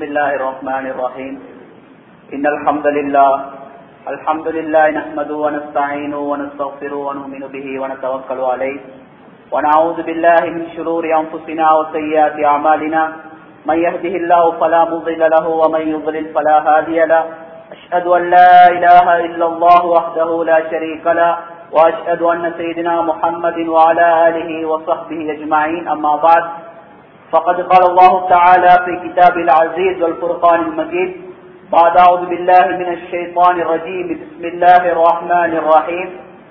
الله الرحمن الرحيم إن الحمد لله الحمد لله نحمده ونستعينه ونستغفره ونؤمن به ونتوكل عليه ونعوذ بالله من شرور أنفسنا وسيئات أعمالنا من يهده الله فلا مضل له ومن يضلل فلا هادي له أشهد أن لا إله إلا الله وحده لا شريك له وأشهد أن سيدنا محمد وعلى آله وصحبه أجمعين أما بعد فقد قال الله تعالى في كتاب العزيز والفرقان المجيد بعد أعوذ بالله من الشيطان الرجيم بسم الله الرحمن الرحيم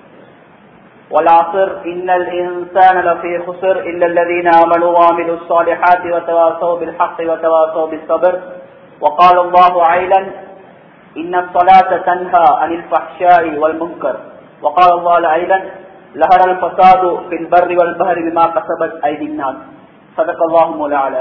والعصر إن الإنسان لفي خسر إلا الذين آمنوا وعملوا الصالحات وتواصوا بالحق وتواصوا بالصبر وقال الله عيلا إن الصلاة تنهى عن الفحشاء والمنكر وقال الله عيلا لهر الفساد في البر والبحر بما كسبت أيدي الناس صدق الله مولانا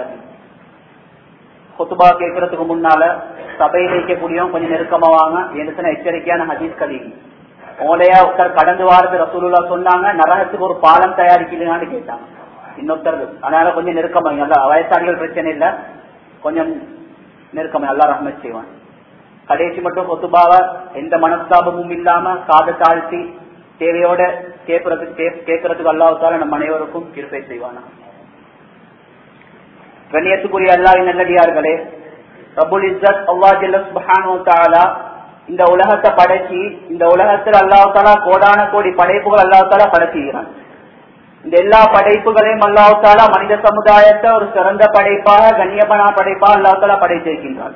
குத்துபா கேட்கறதுக்கு முன்னால சபையில இருக்கக்கூடியவங்க கொஞ்சம் நெருக்கமா வாங்க என்று எச்சரிக்கையான ஹதீஸ் கலீகி உங்களையா ஒருத்தர் கடந்து வாரது ரசூலுல்லா சொன்னாங்க நரகத்துக்கு ஒரு பாலம் தயாரிக்கலான்னு கேட்டாங்க இன்னொருத்தர் அதனால கொஞ்சம் நெருக்கமா நல்லா வயசாளிகள் பிரச்சனை இல்ல கொஞ்சம் நெருக்கமா நல்லா ரஹ்மத் செய்வான் கடைசி மட்டும் கொத்துபாவ எந்த மனஸ்தாபமும் இல்லாம காது தாழ்த்தி தேவையோட கேட்கறதுக்கு கேட்கறதுக்கு அல்லாவுத்தால நம்ம அனைவருக்கும் கிருப்பை செய்வானா கண்ணியத்துக்குரிய அல்லாவின் நல்லடியார்களே ரபுல் இஸ்ஸத் அல்லா ஜல்ல சுபஹானு தாலா இந்த உலகத்தை படைச்சி இந்த உலகத்தில் அல்லாஹ் தாலா கோடான கோடி படைப்புகள் அல்லாஹ் தாலா படைச்சுகிறான் இந்த எல்லா படைப்புகளையும் அல்லாஹ் தாலா மனித சமுதாயத்தை ஒரு சிறந்த படைப்பாக கண்ணியபனா படைப்பாக அல்லாஹ் தாலா படைத்திருக்கின்றான்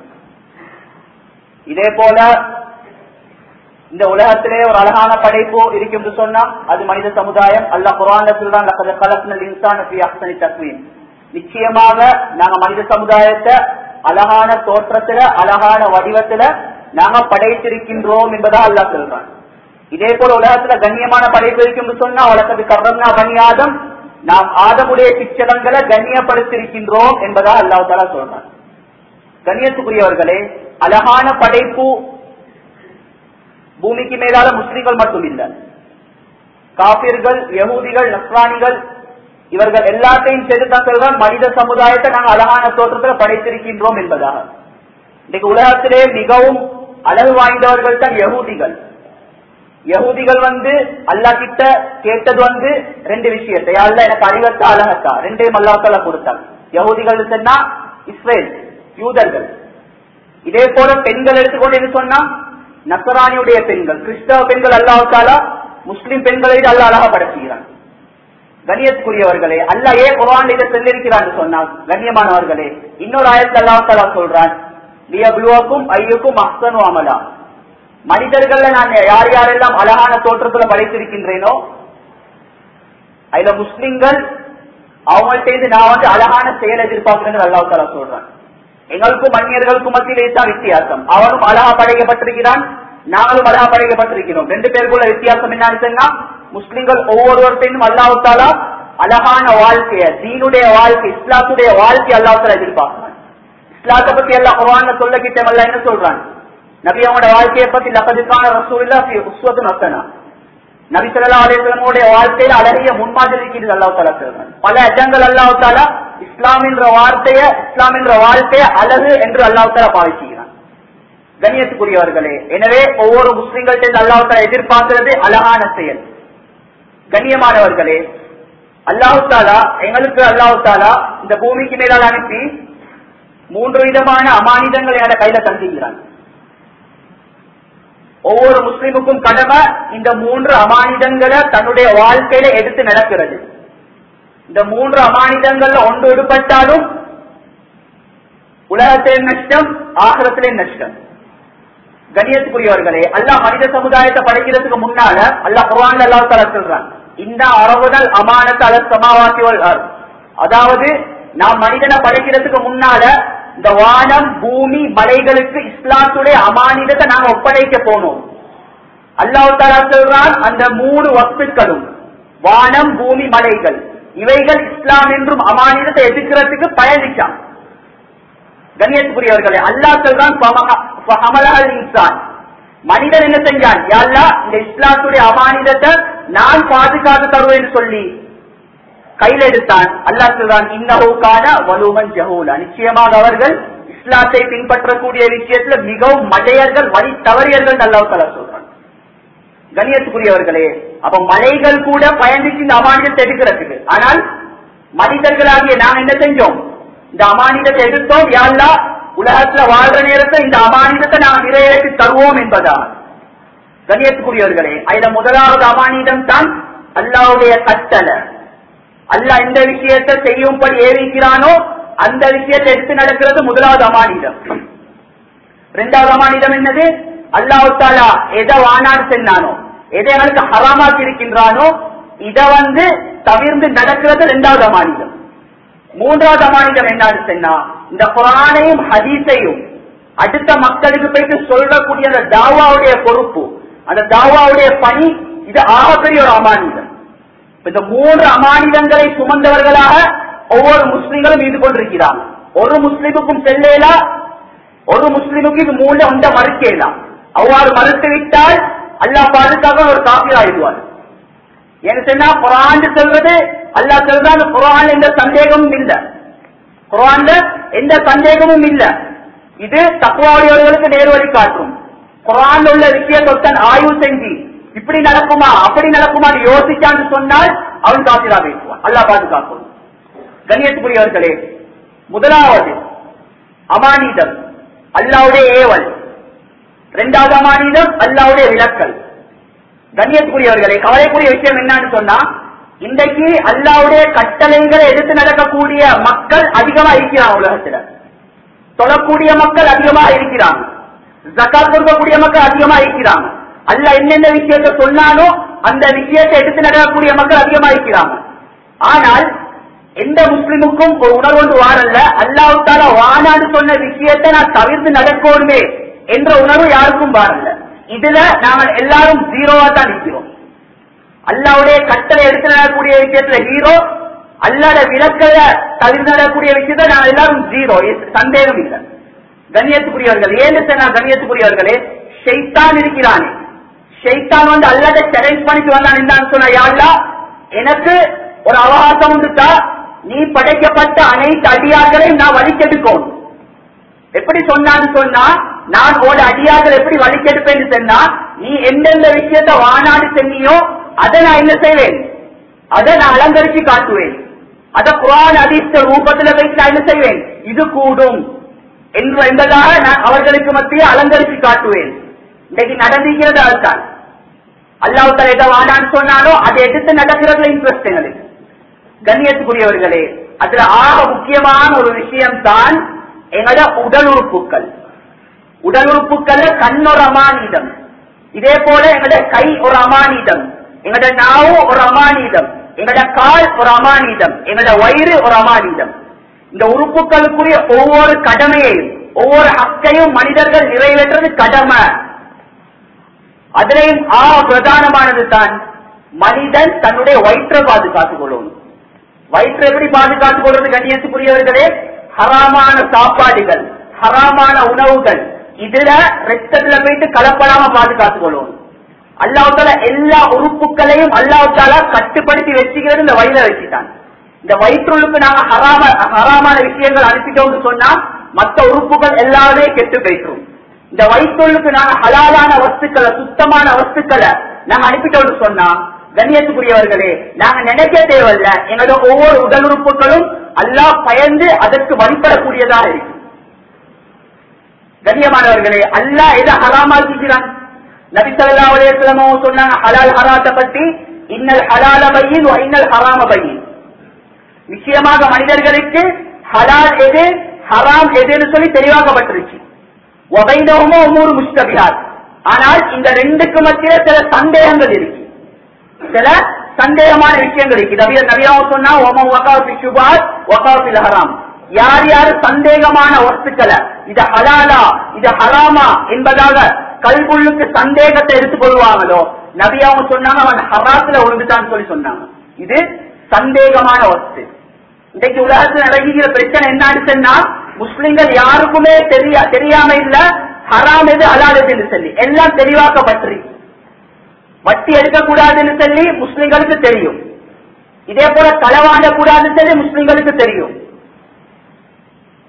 இதே போல இந்த உலகத்திலே ஒரு அழகான படைப்பு இருக்கும் சொன்னா அது மனித சமுதாயம் அல்லாஹ் குரான் சொல்றான் தக்வீன் நிச்சயமாக நாங்க மனித சமுதாயத்தை அழகான தோற்றத்துல அழகான வடிவத்துல நாங்க படைத்திருக்கின்றோம் என்பதா அல்லா சொல்றான் இதே போல உலகத்துல கண்ணியமான படைப்பு இருக்கும் சொன்னா உலகத்து கர்ணா பணியாதம் நாம் ஆதமுடைய பிச்சலங்களை கண்ணியப்படுத்திருக்கின்றோம் என்பதா அல்லா தாலா சொல்றான் கண்ணியத்துக்குரியவர்களே அழகான படைப்பு பூமிக்கு மேலால முஸ்லிம்கள் மட்டும் இல்ல காபிர்கள் யகூதிகள் நஸ்ரானிகள் இவர்கள் எல்லாத்தையும் சேர்த்து தான் சொல்றான் மனித சமுதாயத்தை நாங்கள் அழகான தோற்றத்துல படைத்திருக்கின்றோம் என்பதாக இன்னைக்கு உலகத்திலே மிகவும் அழகு வாய்ந்தவர்கள் தான் யகூதிகள் யகூதிகள் வந்து அல்லா கிட்ட கேட்டது வந்து ரெண்டு விஷயத்தை அல்ல எனக்கு அறிவத்தா அழகத்தா ரெண்டையும் அல்லாத்தால கொடுத்தாங்க யகூதிகள் சொன்னா இஸ்ரேல் யூதர்கள் இதே போல பெண்கள் எடுத்துக்கொண்டு சொன்னா நசராணியுடைய பெண்கள் கிறிஸ்தவ பெண்கள் அல்லாவுத்தாலா முஸ்லிம் பெண்களை அல்ல அழகா படைச்சுகிறான் கண்ணியத்துக்குரியவர்களே அல்ல ஏன் குரான் இதை சொல்லிருக்கிறான் சொன்னார் கண்ணியமானவர்களே இன்னொரு ஆயத்து அல்லாஹாலா சொல்றான் லியபுலுவக்கும் ஐயுக்கும் அஹ்சனு அமலா மனிதர்கள்ல நான் யார் யாரெல்லாம் அழகான தோற்றத்துல படைத்திருக்கின்றேனோ அதுல முஸ்லிம்கள் அவங்கள்ட்ட இருந்து நான் வந்து அழகான செயல் எதிர்பார்க்கிறேன் அல்லாஹாலா சொல்றான் எங்களுக்கும் மன்னியர்களுக்கும் மத்தியிலே தான் வித்தியாசம் அவனும் அழகா படைக்கப்பட்டிருக்கிறான் நாங்களும் அழகா படைக்கப்பட்டிருக்கிறோம் ரெண்டு பேருக்குள்ள வித்தியாசம் என்னன்னு சொன்னா முஸ்லிம்கள் ஒவ்வொருவர்கிட்டையும் அல்லாவுத்தாலா அழகான வாழ்க்கைய தீனுடைய வாழ்க்கை இஸ்லாத்துடைய வாழ்க்கை அல்லாவுத்தாலா எதிர்பார்க்கிறான் இஸ்லாத்தை பத்தி எல்லாம் குரான் சொல்ல கிட்ட என்ன சொல்றான் நபி அவங்களோட வாழ்க்கையை பத்தி லப்பதுக்கான ரசூல்லா உஸ்வத்து நசனா நபி சொல்லா அலிஸ்லமுடைய வாழ்க்கையில அழகிய முன்மாதிரி இருக்கிறது அல்லாவுத்தாலா சொல்றான் பல அஜங்கள் அல்லாவுத்தாலா இஸ்லாம் என்ற வார்த்தைய இஸ்லாம் என்ற வாழ்க்கைய அழகு என்று அல்லாவுத்தாலா பாவிச்சுகிறான் கண்ணியத்துக்குரியவர்களே எனவே ஒவ்வொரு முஸ்லிம்கள்ட்ட அல்லாவுத்தாலா எதிர்பார்க்கிறது அழகான செயல் கண்ணியமானவர்களே அல்லாஹு தாலா எங்களுக்கு அல்லாஹு தாலா இந்த பூமிக்கு மேலால் அனுப்பி மூன்று விதமான அமானிதங்களை என கையில தந்துகிறான் ஒவ்வொரு முஸ்லிமுக்கும் கடமை இந்த மூன்று அமானிதங்களை தன்னுடைய வாழ்க்கையில எடுத்து நடக்கிறது இந்த மூன்று அமானிதங்கள்ல ஒன்று விடுபட்டாலும் உலகத்திலே நஷ்டம் ஆகிரத்திலே நஷ்டம் கணியத்துக்குரியவர்களே அல்லாஹ் மனித சமுதாயத்தை படைக்கிறதுக்கு முன்னால அல்லாஹ் குரான் அல்லாஹ் தலா சொல்றான் இந்த அரவுதல் அமானத் அல சமாவாசிவல் அதாவது நாம் மனிதனை படைக்கிறதுக்கு முன்னால இந்த வானம் பூமி மலைகளுக்கு இஸ்லாத்துடைய அமானிதத்தை நாங்க ஒப்படைக்க போனோம் அல்லாஹ் தாலா சொல்றான் அந்த மூணு வஸ்துக்களும் வானம் பூமி மலைகள் இவைகள் இஸ்லாம் என்றும் அமானிதத்தை எதிர்க்கிறதுக்கு பயணிச்சான் கண்ணியத்துக்குரியவர்களே அல்லாஹ் சொல்றான் இன்சான் மனிதன் என்ன செஞ்சான் யாழ்லா இந்த இஸ்லாத்துடைய அமானிதத்தை நான் பாதுகாத்து தருவேன் சொல்லி கையில் எடுத்தான் அல்லாஹ் சொல்றான் இன்னஹூக்கான வலுமன் ஜஹூலா நிச்சயமாக அவர்கள் இஸ்லாத்தை பின்பற்றக்கூடிய விஷயத்துல மிகவும் மடையர்கள் வழி தவறியர்கள் அல்லாஹ் தலா சொல்றாங்க கண்ணியத்துக்குரியவர்களே அப்ப மலைகள் கூட பயந்துச்சு இந்த அமானிதத்தை எடுக்கிறதுக்கு ஆனால் மனிதர்களாகிய நாம் என்ன செஞ்சோம் இந்த அமானிதத்தை எடுத்தோம் யாழ்லா உலகத்துல வாழ்ற நேரத்தை இந்த அமானிதத்தை நாம் நிறைவேற்றி தருவோம் என்பதா கண்ணியத்துக்குரியவர்களே அதுல முதலாவது அமானிதம் தான் அல்லாவுடைய கட்டளை அல்லாஹ் இந்த விஷயத்தை செய்யும்படி ஏவிக்கிறானோ அந்த விஷயத்தை எடுத்து நடக்கிறது முதலாவது அமானிதம் இரண்டாவது அமானிதம் என்னது அல்லாஹு தாலா எதை வானாடு சென்னானோ எதை எங்களுக்கு ஹராமாக்கி இருக்கின்றானோ இத வந்து தவிர்ந்து நடக்கிறது இரண்டாவது அமானிதம் மூன்றாவது அமானிதம் என்னன்னு சொன்னா இந்த குரானையும் ஹதீஸையும் அடுத்த மக்களுக்கு போயிட்டு சொல்லக்கூடிய அந்த தாவாவுடைய பொறுப்பு அந்த தாவாவுடைய பணி இது ஆகப்பெரிய ஒரு அமானிதம் இந்த மூன்று அமானிதங்களை சுமந்தவர்களாக ஒவ்வொரு முஸ்லிம்களும் ஈடு கொண்டிருக்கிறார் ஒரு முஸ்லிமுக்கும் செல்லேலா ஒரு முஸ்லிமுக்கு இது மூணு ஒன்ற மறுக்கலாம் அவ்வாறு மறுத்து விட்டால் அல்லாஹ் பாதுகாக்க ஒரு காப்பீர் ஆயிடுவார் ஏன்னு சொன்னா குரான் சொல்வது அல்லாஹ் சொல்றான் குரான் எந்த சந்தேகமும் இல்ல குரான்ல எந்த சந்தேகமும் இல்ல இது தக்குவாடியவர்களுக்கு நேர்வழி காட்டும் குரான் உள்ள விஷயத்தை ஒருத்தன் ஆய்வு செஞ்சு இப்படி நடக்குமா அப்படி நடக்குமான்னு யோசிச்சான்னு சொன்னால் அவன் காப்பீரா பேசுவான் அல்லாஹ் பாதுகாக்கும் கண்ணியத்துக்குரியவர்களே முதலாவது அமானிதம் அல்லாவுடைய ஏவல் இரண்டாவது அமானிதம் அல்லாவுடைய விளக்கல் கண்ணியத்துக்குரியவர்களே கவலைக்குரிய விஷயம் என்னன்னு சொன்னா இன்றைக்கு அல்லாவுடைய கட்டளைகளை எடுத்து நடக்கக்கூடிய மக்கள் அதிகமா இருக்கிறாங்க உலகத்துல தொழக்கூடிய மக்கள் அதிகமா இருக்கிறாங்க ஜக்காத் கொடுக்கக்கூடிய மக்கள் அதிகமா இருக்கிறாங்க அல்ல என்னென்ன விஷயத்தை சொன்னாலும் அந்த விஷயத்தை எடுத்து நடக்கக்கூடிய மக்கள் அதிகமா இருக்கிறாங்க ஆனால் எந்த முஸ்லிமுக்கும் ஒரு உணர்வு ஒன்று வாரல்ல அல்லாவுத்தால வானான்னு சொன்ன விஷயத்தை நான் தவிர்த்து நடக்கணுமே என்ற உணர்வு யாருக்கும் வாரல்ல இதுல நாங்கள் எல்லாரும் ஜீரோவா தான் நிற்கிறோம் அல்லாவுடைய கட்டளை எடுத்து நடக்கக்கூடிய விஷயத்துல ஹீரோ அல்லாத விளக்கல தவிர்த்து நடக்கக்கூடிய விஷயத்த நாங்கள் எல்லாரும் ஜீரோ சந்தேகம் இல்லை கண்ணியத்துக்குரியவர்கள் ஏன்னு சொன்னா கண்ணியத்துக்குரியவர்களே ஷெய்தான் இருக்கிறானே ஷெய்தான் வந்து அல்லாத சேலஞ்ச் பண்ணிட்டு வந்தான் என்னன்னு சொன்னா யாருலா எனக்கு ஒரு அவகாசம் வந்துட்டா நீ படைக்கப்பட்ட அனைத்து அடியார்களையும் நான் வலிக்கெடுக்கும் எப்படி சொன்னான்னு சொன்னா நான் ஒரு அடியார்கள் எப்படி வலிக்கெடுப்பேன்னு சொன்னா நீ எந்தெந்த விஷயத்த வானாடு சென்னியோ அதை நான் என்ன செய்வேன் அதை நான் அலங்கரிச்சு காட்டுவேன் அத குரான் அதிர்ஷ்ட ரூபத்துல வைத்து நான் என்ன செய்வேன் இது கூடும் என்று என்பதாக நான் அவர்களுக்கு மத்திய அலங்கரிச்சு காட்டுவேன் இன்னைக்கு நடந்திருக்கிறது அதுதான் அல்லாஹ் எதை வானான்னு சொன்னாலோ அதை எடுத்து நடக்கிறதுல இன்ட்ரெஸ்ட் எங்களுக்கு கண்ணியத்துக்குரியவர்களே அதுல ஆக முக்கியமான ஒரு விஷயம் தான் எங்களோட உடல் உறுப்புகள் உடல் உறுப்புகள்ல கண் ஒரு அமானிதம் இதே போல எங்களோட கை ஒரு அமானிதம் எங்களோட நாவு ஒரு அமானிதம் எங்களோட கால் ஒரு அமானிதம் எங்களோட வயிறு ஒரு அமானிதம் இந்த உறுப்புகளுக்குரிய ஒவ்வொரு கடமையையும் ஒவ்வொரு ஹக்கையும் மனிதர்கள் நிறைவேற்றது கடமை அதிலையும் ஆ பிரதானமானது தான் மனிதன் தன்னுடைய வயிற்றை பாதுகாத்துக் கொள்ளணும் வயிற்றை எப்படி பாதுகாத்துக் கொள்வது கண்ணியத்துக்குரியவர்களே ஹராமான சாப்பாடுகள் ஹராமான உணவுகள் இதுல ரத்தத்துல போயிட்டு கலப்படாம பாதுகாத்துக் கொள்ளணும் அல்லாஹால எல்லா உறுப்புகளையும் அல்லாஹால கட்டுப்படுத்தி வச்சுக்கிறது இந்த வயிறை வச்சுட்டான் இந்த வயிற்றுக்கு நாங்க ஹராம ஹராமான விஷயங்கள் அனுப்பிட்டோம்னு சொன்னா மற்ற உறுப்புகள் எல்லாமே கெட்டு போயிட்டுரும் இந்த வயிற்றுக்கு நாங்க ஹலாலான வஸ்துக்களை சுத்தமான வஸ்துக்களை நாங்க அனுப்பிட்டோம்னு சொன்னா கண்ணியத்துக்குரியவர்களே நாங்க நினைக்க தேவையில்ல எங்களோட ஒவ்வொரு உடல் உறுப்புகளும் அல்லாஹ் பயந்து அதற்கு வழிபடக்கூடியதா இருக்கு கண்ணியமானவர்களே அல்லாஹ் எதை ஹராமாக்கிறான் நபிசல்லா அலையமோ சொன்னாங்க ஹலால் ஹராத்தை பத்தி இன்னல் ஹலால பையின் இன்னல் ஹராம பையின் நிச்சயமாக மனிதர்களுக்கு ஹலால் எது ஹராம் எதுன்னு சொல்லி தெளிவாக்கப்பட்டிருச்சு ஒபைனவுமோ ஒவ்வொரு முஸ்தபியார் ஆனால் இந்த ரெண்டுக்கு மத்தியில சில சந்தேகங்கள் இருக்கு சில சந்தேகமான விஷயங்கள் இருக்கு நபிய நபியாவும் சொன்னா ஒம வகாஃபி சுபாத் வகாஃபில் ஹராம் யார் யார் சந்தேகமான வஸ்துக்களை இது ஹலாலா இது ஹராமா என்பதாக கல்குள்ளுக்கு சந்தேகத்தை எடுத்துக் கொள்வாங்களோ நபியாவும் சொன்னாங்க அவன் ஹராத்துல ஒழுங்குதான் சொல்லி சொன்னாங்க இது சந்தேகமான வஸ்து இன்றைக்கு உலகத்தில் நடக்கிற பிரச்சனை என்னன்னு சொன்னா முஸ்லிம்கள் யாருக்குமே தெரியா தெரியாம இல்ல ஹராம் எது ஹலால் எதுன்னு சொல்லி எல்லாம் தெளிவாக்கப்பட்டிருக்கு வட்டி எடுக்கக்கூடாதுன்னு சொல்லி முஸ்லிம்களுக்கு தெரியும் இதே போல களவாண்ட கூடாதுன்னு சொல்லி முஸ்லிம்களுக்கு தெரியும்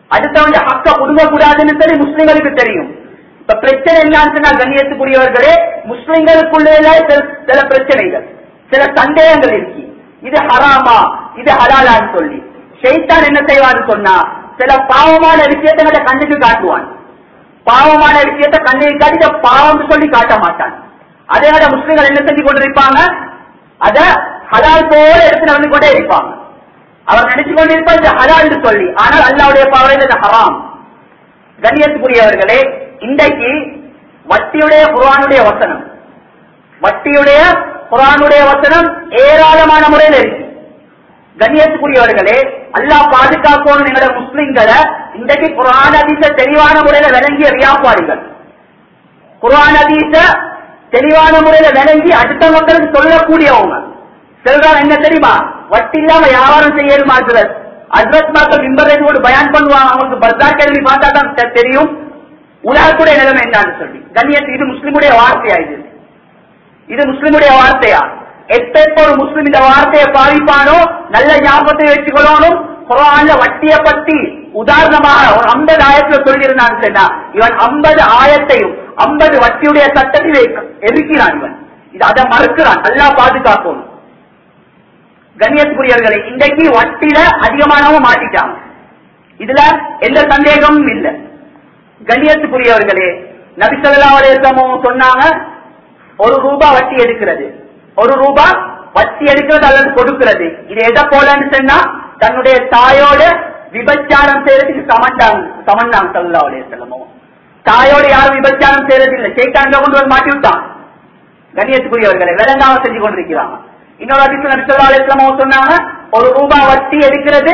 அடுத்தவங்க ஹக்க புடுங்க கூடாதுன்னு சொல்லி முஸ்லிம்களுக்கு தெரியும் இப்ப பிரச்சனை என்னன்னு சொன்னா கண்ணியத்துக்குரியவர்களே முஸ்லிம்களுக்குள்ளே சில சில பிரச்சனைகள் சில சந்தேகங்கள் இருக்கு இது ஹராமா இது ஹலாலான்னு சொல்லி ஷைத்தான் என்ன செய்வான்னு சொன்னா சில பாவமான விஷயத்தை கண்ணுக்கு காட்டுவான் பாவமான விஷயத்தை கண்ணுக்கு காட்டி இதை பாவம்னு சொல்லி காட்ட மாட்டான் அதே விட முஸ்லிம்கள் என்ன செஞ்சு கொண்டிருப்பாங்க அத ஹலால் போல எடுத்து நடந்து கொண்டே இருப்பாங்க அவர் நினைச்சு கொண்டிருப்பார் இது ஹலால் சொல்லி ஆனால் அல்லாவுடைய பாவனை இது ஹராம் கண்ணியத்துக்குரியவர்களே இன்றைக்கு வட்டியுடைய குரானுடைய வசனம் வட்டியுடைய குரானுடைய வசனம் ஏராளமான முறையில் இருக்கு கண்ணியத்துக்குரியவர்களே அல்லாஹ் பாதுகாக்கணும் எங்களோட முஸ்லிம்களை இன்றைக்கு குரான் அதீச தெளிவான முறையில விளங்கிய வியாபாரிகள் குரான் அதீச தெளிவான முறையில விளங்கி அடுத்த மக்களுக்கு சொல்லக்கூடியவங்க சிலர் என்ன தெரியுமா வட்டி இல்லாம வியாபாரம் செய்யணுமா சிலர் அஸ்ரத் மக்கள் மிம்பர் ஒரு பயான் பண்ணுவாங்க அவங்களுக்கு பர்தார் கேள்வி பார்த்தா தான் தெ- தெரியும் உலகத்துடைய நிலைமை என்னன்னு சொல்லி கண்ணியத்து இது முஸ்லிமுடைய வார்த்தையா இது இது முஸ்லிமுடைய வார்த்தையா எப்ப ஒரு முஸ்லிம் இந்த வார்த்தையை பாவிப்பானோ நல்ல ஞாபகத்தை வச்சுக்கொள்ளணும் குரான்ல வட்டிய பத்தி உதாரணமாக ஒரு ஐம்பது ஆயிரத்துல சொல்லியிருந்தான்னு சொன்னா இவன் ஐம்பது ஆயத்தையும் ஐம்பது வட்டியுடைய சட்டத்தை எதிர்க்கிறான் இவன் இது அதை மறுக்கிறான் நல்லா பாதுகாக்கணும் கண்ணியத்துக்குரியவர்களை இன்றைக்கு வட்டியில அதிகமானவங்க மாட்டிட்டாங்க இதுல எந்த சந்தேகமும் இல்லை கண்ணியத்துக்குரியவர்களே நபிசல்லா அலையமும் சொன்னாங்க ஒரு ரூபாய் வட்டி எடுக்கிறது ஒரு ரூபாய் வட்டி எடுக்கிறது அல்லது கொடுக்கிறது இது எதை போலன்னு சொன்னா தன்னுடைய தாயோட விபச்சாரம் செய்யறதுக்கு சமண்டாங்க சமண்டாங்க சல்லா அலையமும் தாயோட யாரும் விபச்சாரம் செய்யறது இல்லை சேட்டாங்க கொண்டு வந்து மாட்டி விட்டான் கண்ணியத்துக்குரியவர்களை விளங்காம செஞ்சு கொண்டிருக்கிறாங்க இன்னொரு அதிசயம் நபிசல்லா அலையமும் சொன்னாங்க ஒரு ரூபாய் வட்டி எடுக்கிறது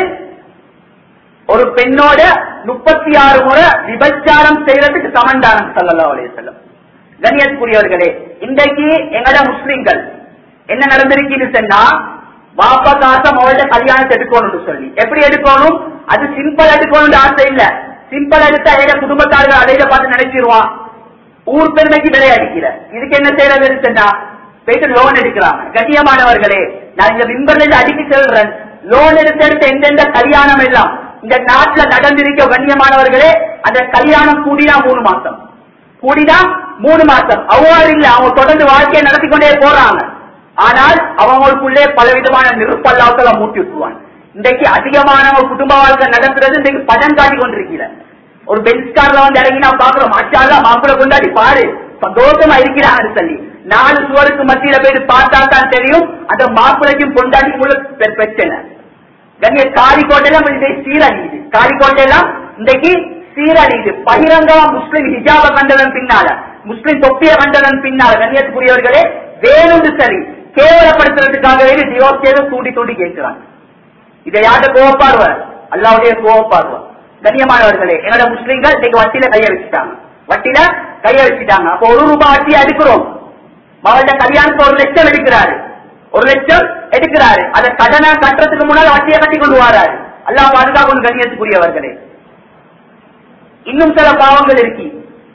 ஒரு பெண்ணோட முப்பத்தி ஆறு முறை விபச்சாரம் செய்யறதுக்கு சமண்டானம் சல்லல்லா அலையம் கண்ணியத்துக்குரியவர்களே இன்றைக்கு எங்கட முஸ்லிம்கள் என்ன நடந்திருக்குன்னு சொன்னா பாப்பா காசம் அவள்கிட்ட கல்யாணத்தை எடுக்கணும்னு சொல்லி எப்படி எடுக்கணும் அது சிம்பிள் எடுக்கணும்னு ஆசை இல்ல சிம்பிள் எடுத்தா எங்க குடும்பத்தார்கள் அடையில பார்த்து நினைச்சிருவான் ஊர் பெருமைக்கு விளையாடிக்கிற இதுக்கு என்ன செய்யறது சொன்னா போயிட்டு லோன் எடுக்கிறாங்க கண்ணியமானவர்களே நான் இந்த மிம்பர்ல இருந்து அடிக்க செல்றேன் லோன் எடுத்து எடுத்து எந்தெந்த கல்யாணம் எல்லாம் இந்த நாட்டுல நடந்திருக்க கண்ணியமானவர்களே அந்த கல்யாணம் கூடினா மூணு மாசம் கூடினா மூணு மாசம் அவ்வாறு இல்ல அவங்க தொடர்ந்து வாழ்க்கையை நடத்தி கொண்டே போறாங்க ஆனால் அவங்களுக்குள்ளே பலவிதமான நெருப்பல்லாக்களை மூட்டி விட்டுருவாங்க இன்றைக்கு அதிகமானவங்க குடும்ப வாழ்க்கை நடக்கிறது இன்றைக்கு படம் காட்டி கொண்டிருக்கிற ஒரு பெஞ்ச் கார்ல வந்து இறங்கி நான் பாக்குறோம் மாச்சால மாப்பிள்ள கொண்டாடி பாரு சந்தோஷமா இருக்கிறாங்க சொல்லி நாலு சுவருக்கு மத்தியில போயிட்டு பார்த்தா தான் தெரியும் அந்த மாப்பிளைக்கும் கொண்டாடிக்குள்ள பெ- பிரச்சனை கண்ணிய காரிக்கோட்டையெல்லாம் இன்றைக்கு சீரழியுது காரிக்கோட்டையெல்லாம் இன்றைக்கு சீரழியுது பகிரங்கமா முஸ்லிம் ஹிஜாப கண்டதன் பின்னால முஸ்லிம் தொப்பிய கண்டதன் பின்னால கண்ணியத்துக்குரியவர்களே வேணும்னு சரி கேவலப்படுத்துறதுக்காக வேண்டி தியோசேத தூண்டி தூண்டி கேட்கிறாங்க இதை யார்கிட்ட கோவப்பாடுவ அல்லாவுடைய கோவப்பாடுவ கண்ணியமானவர்களே என்னோட முஸ்லிம்கள் இன்னைக்கு வட்டியில கைய வச்சுட்டாங்க வட்டியில கைய வச்சுட்டாங்க அப்போ ஒரு ரூபாய் வட்டியை எடுக்கிறோம் மகள்கிட்ட கல்யாணத்துக்கு ஒரு லட்சம் எடுக்கிறாரு ஒரு லட்சம் எடுக்கிறாரு அதை கடனை கட்டுறதுக்கு முன்னால் வட்டியை கட்டி கொண்டு வராரு அல்லாஹ் பாதுகாப்பு கண்ணியத்துக்குரியவர்களே இன்னும் சில பாவங்கள் இருக்கு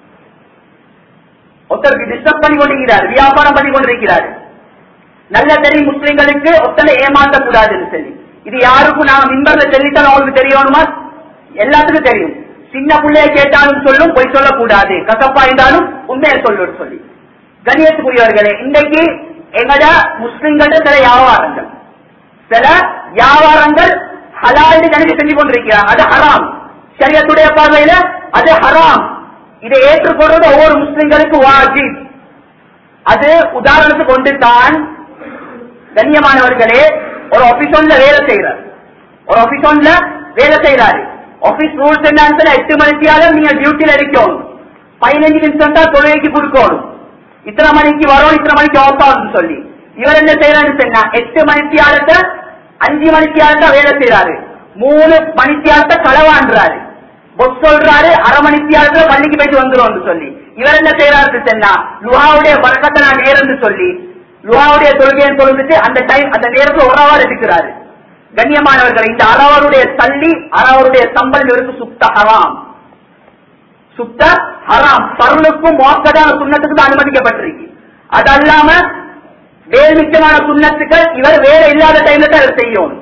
ஒருத்தருக்கு டிஸ்டர்ப் பண்ணி கொண்டிருக்கிறார் வியாபாரம் பண்ணி கொண்டிருக்கிறார் நல்ல தெரியும் முஸ்லிம்களுக்கு ஒத்தனை ஏமாந்த கூடாதுன்னு சொல்லி இது யாருக்கும் நாங்க மின்பர்ல சொல்லித்தான் அவங்களுக்கு தெரியணுமா எல்லாத்துக்கும் தெரியும் சின்ன பிள்ளைய கேட்டாலும் சொல்லும் பொய் சொல்லக்கூடாது கசப்பா இருந்தாலும் உண்மையை சொல்லும் சொல்லி கண்ணியத்துக்குரியவர்களே இன்றைக்கு எங்கட முஸ்லிம்கள் சில வியாபாரங்கள் சில வியாபாரங்கள் ஹலால் கணக்கு செஞ்சு கொண்டிருக்கிறாங்க அது ஹராம் சரியத்துடைய பார்வையில அது ஹராம் இதை ஏற்றுக்கொள்வது ஒவ்வொரு முஸ்லிம்களுக்கு வாஜிப் அது உதாரணத்துக்கு கொண்டு தான் கண்ணியமானவர்களே ஒரு ஆபீஸ் வேலை செய்யறார் ஒரு ஆபீஸ் வேலை செய்யறாரு ஆபீஸ் ரூல்ஸ் என்னன்னு சொன்னா எட்டு மணிக்காலும் நீங்க டியூட்டில இருக்கணும் பதினஞ்சு நிமிஷம் தான் தொழுகைக்கு கொடுக்கணும் இத்தனை மணிக்கு வரும் இத்தனை மணிக்கு ஆஃப் ஆகும்னு சொல்லி இவர் என்ன செய்யறாருன்னு சொன்னா எட்டு மணித்தியாலத்தை அஞ்சு மணித்தியாலத்தை வேலை செய்யறாரு மூணு மணித்தியாலத்தை களவாண்டுறாரு பொஸ் சொல்றாரு அரை மணித்தியாலத்துல பள்ளிக்கு போயிட்டு வந்துரும் சொல்லி இவர் என்ன செய்யறாரு சொன்னா லுஹாவுடைய வழக்கத்தை நான் நேரம்னு சொல்லி லுஹாவுடைய தொழுகையை தொழுந்துட்டு அந்த டைம் அந்த நேரத்துல ஒரு அவர் எடுக்கிறாரு கண்ணியமானவர்கள் இந்த அறவருடைய தள்ளி அறவருடைய சம்பளம் இவருக்கு சுத்த ஹராம் சுத்த ஹராம் பருளுக்கும் மோக்கதான சுண்ணத்துக்கு தான் அனுமதிக்கப்பட்டிருக்கு அது அல்லாம வேறு மிச்சமான சுண்ணத்துக்கள் இவர் வேலை இல்லாத டைம்ல தான் இவர் செய்யணும்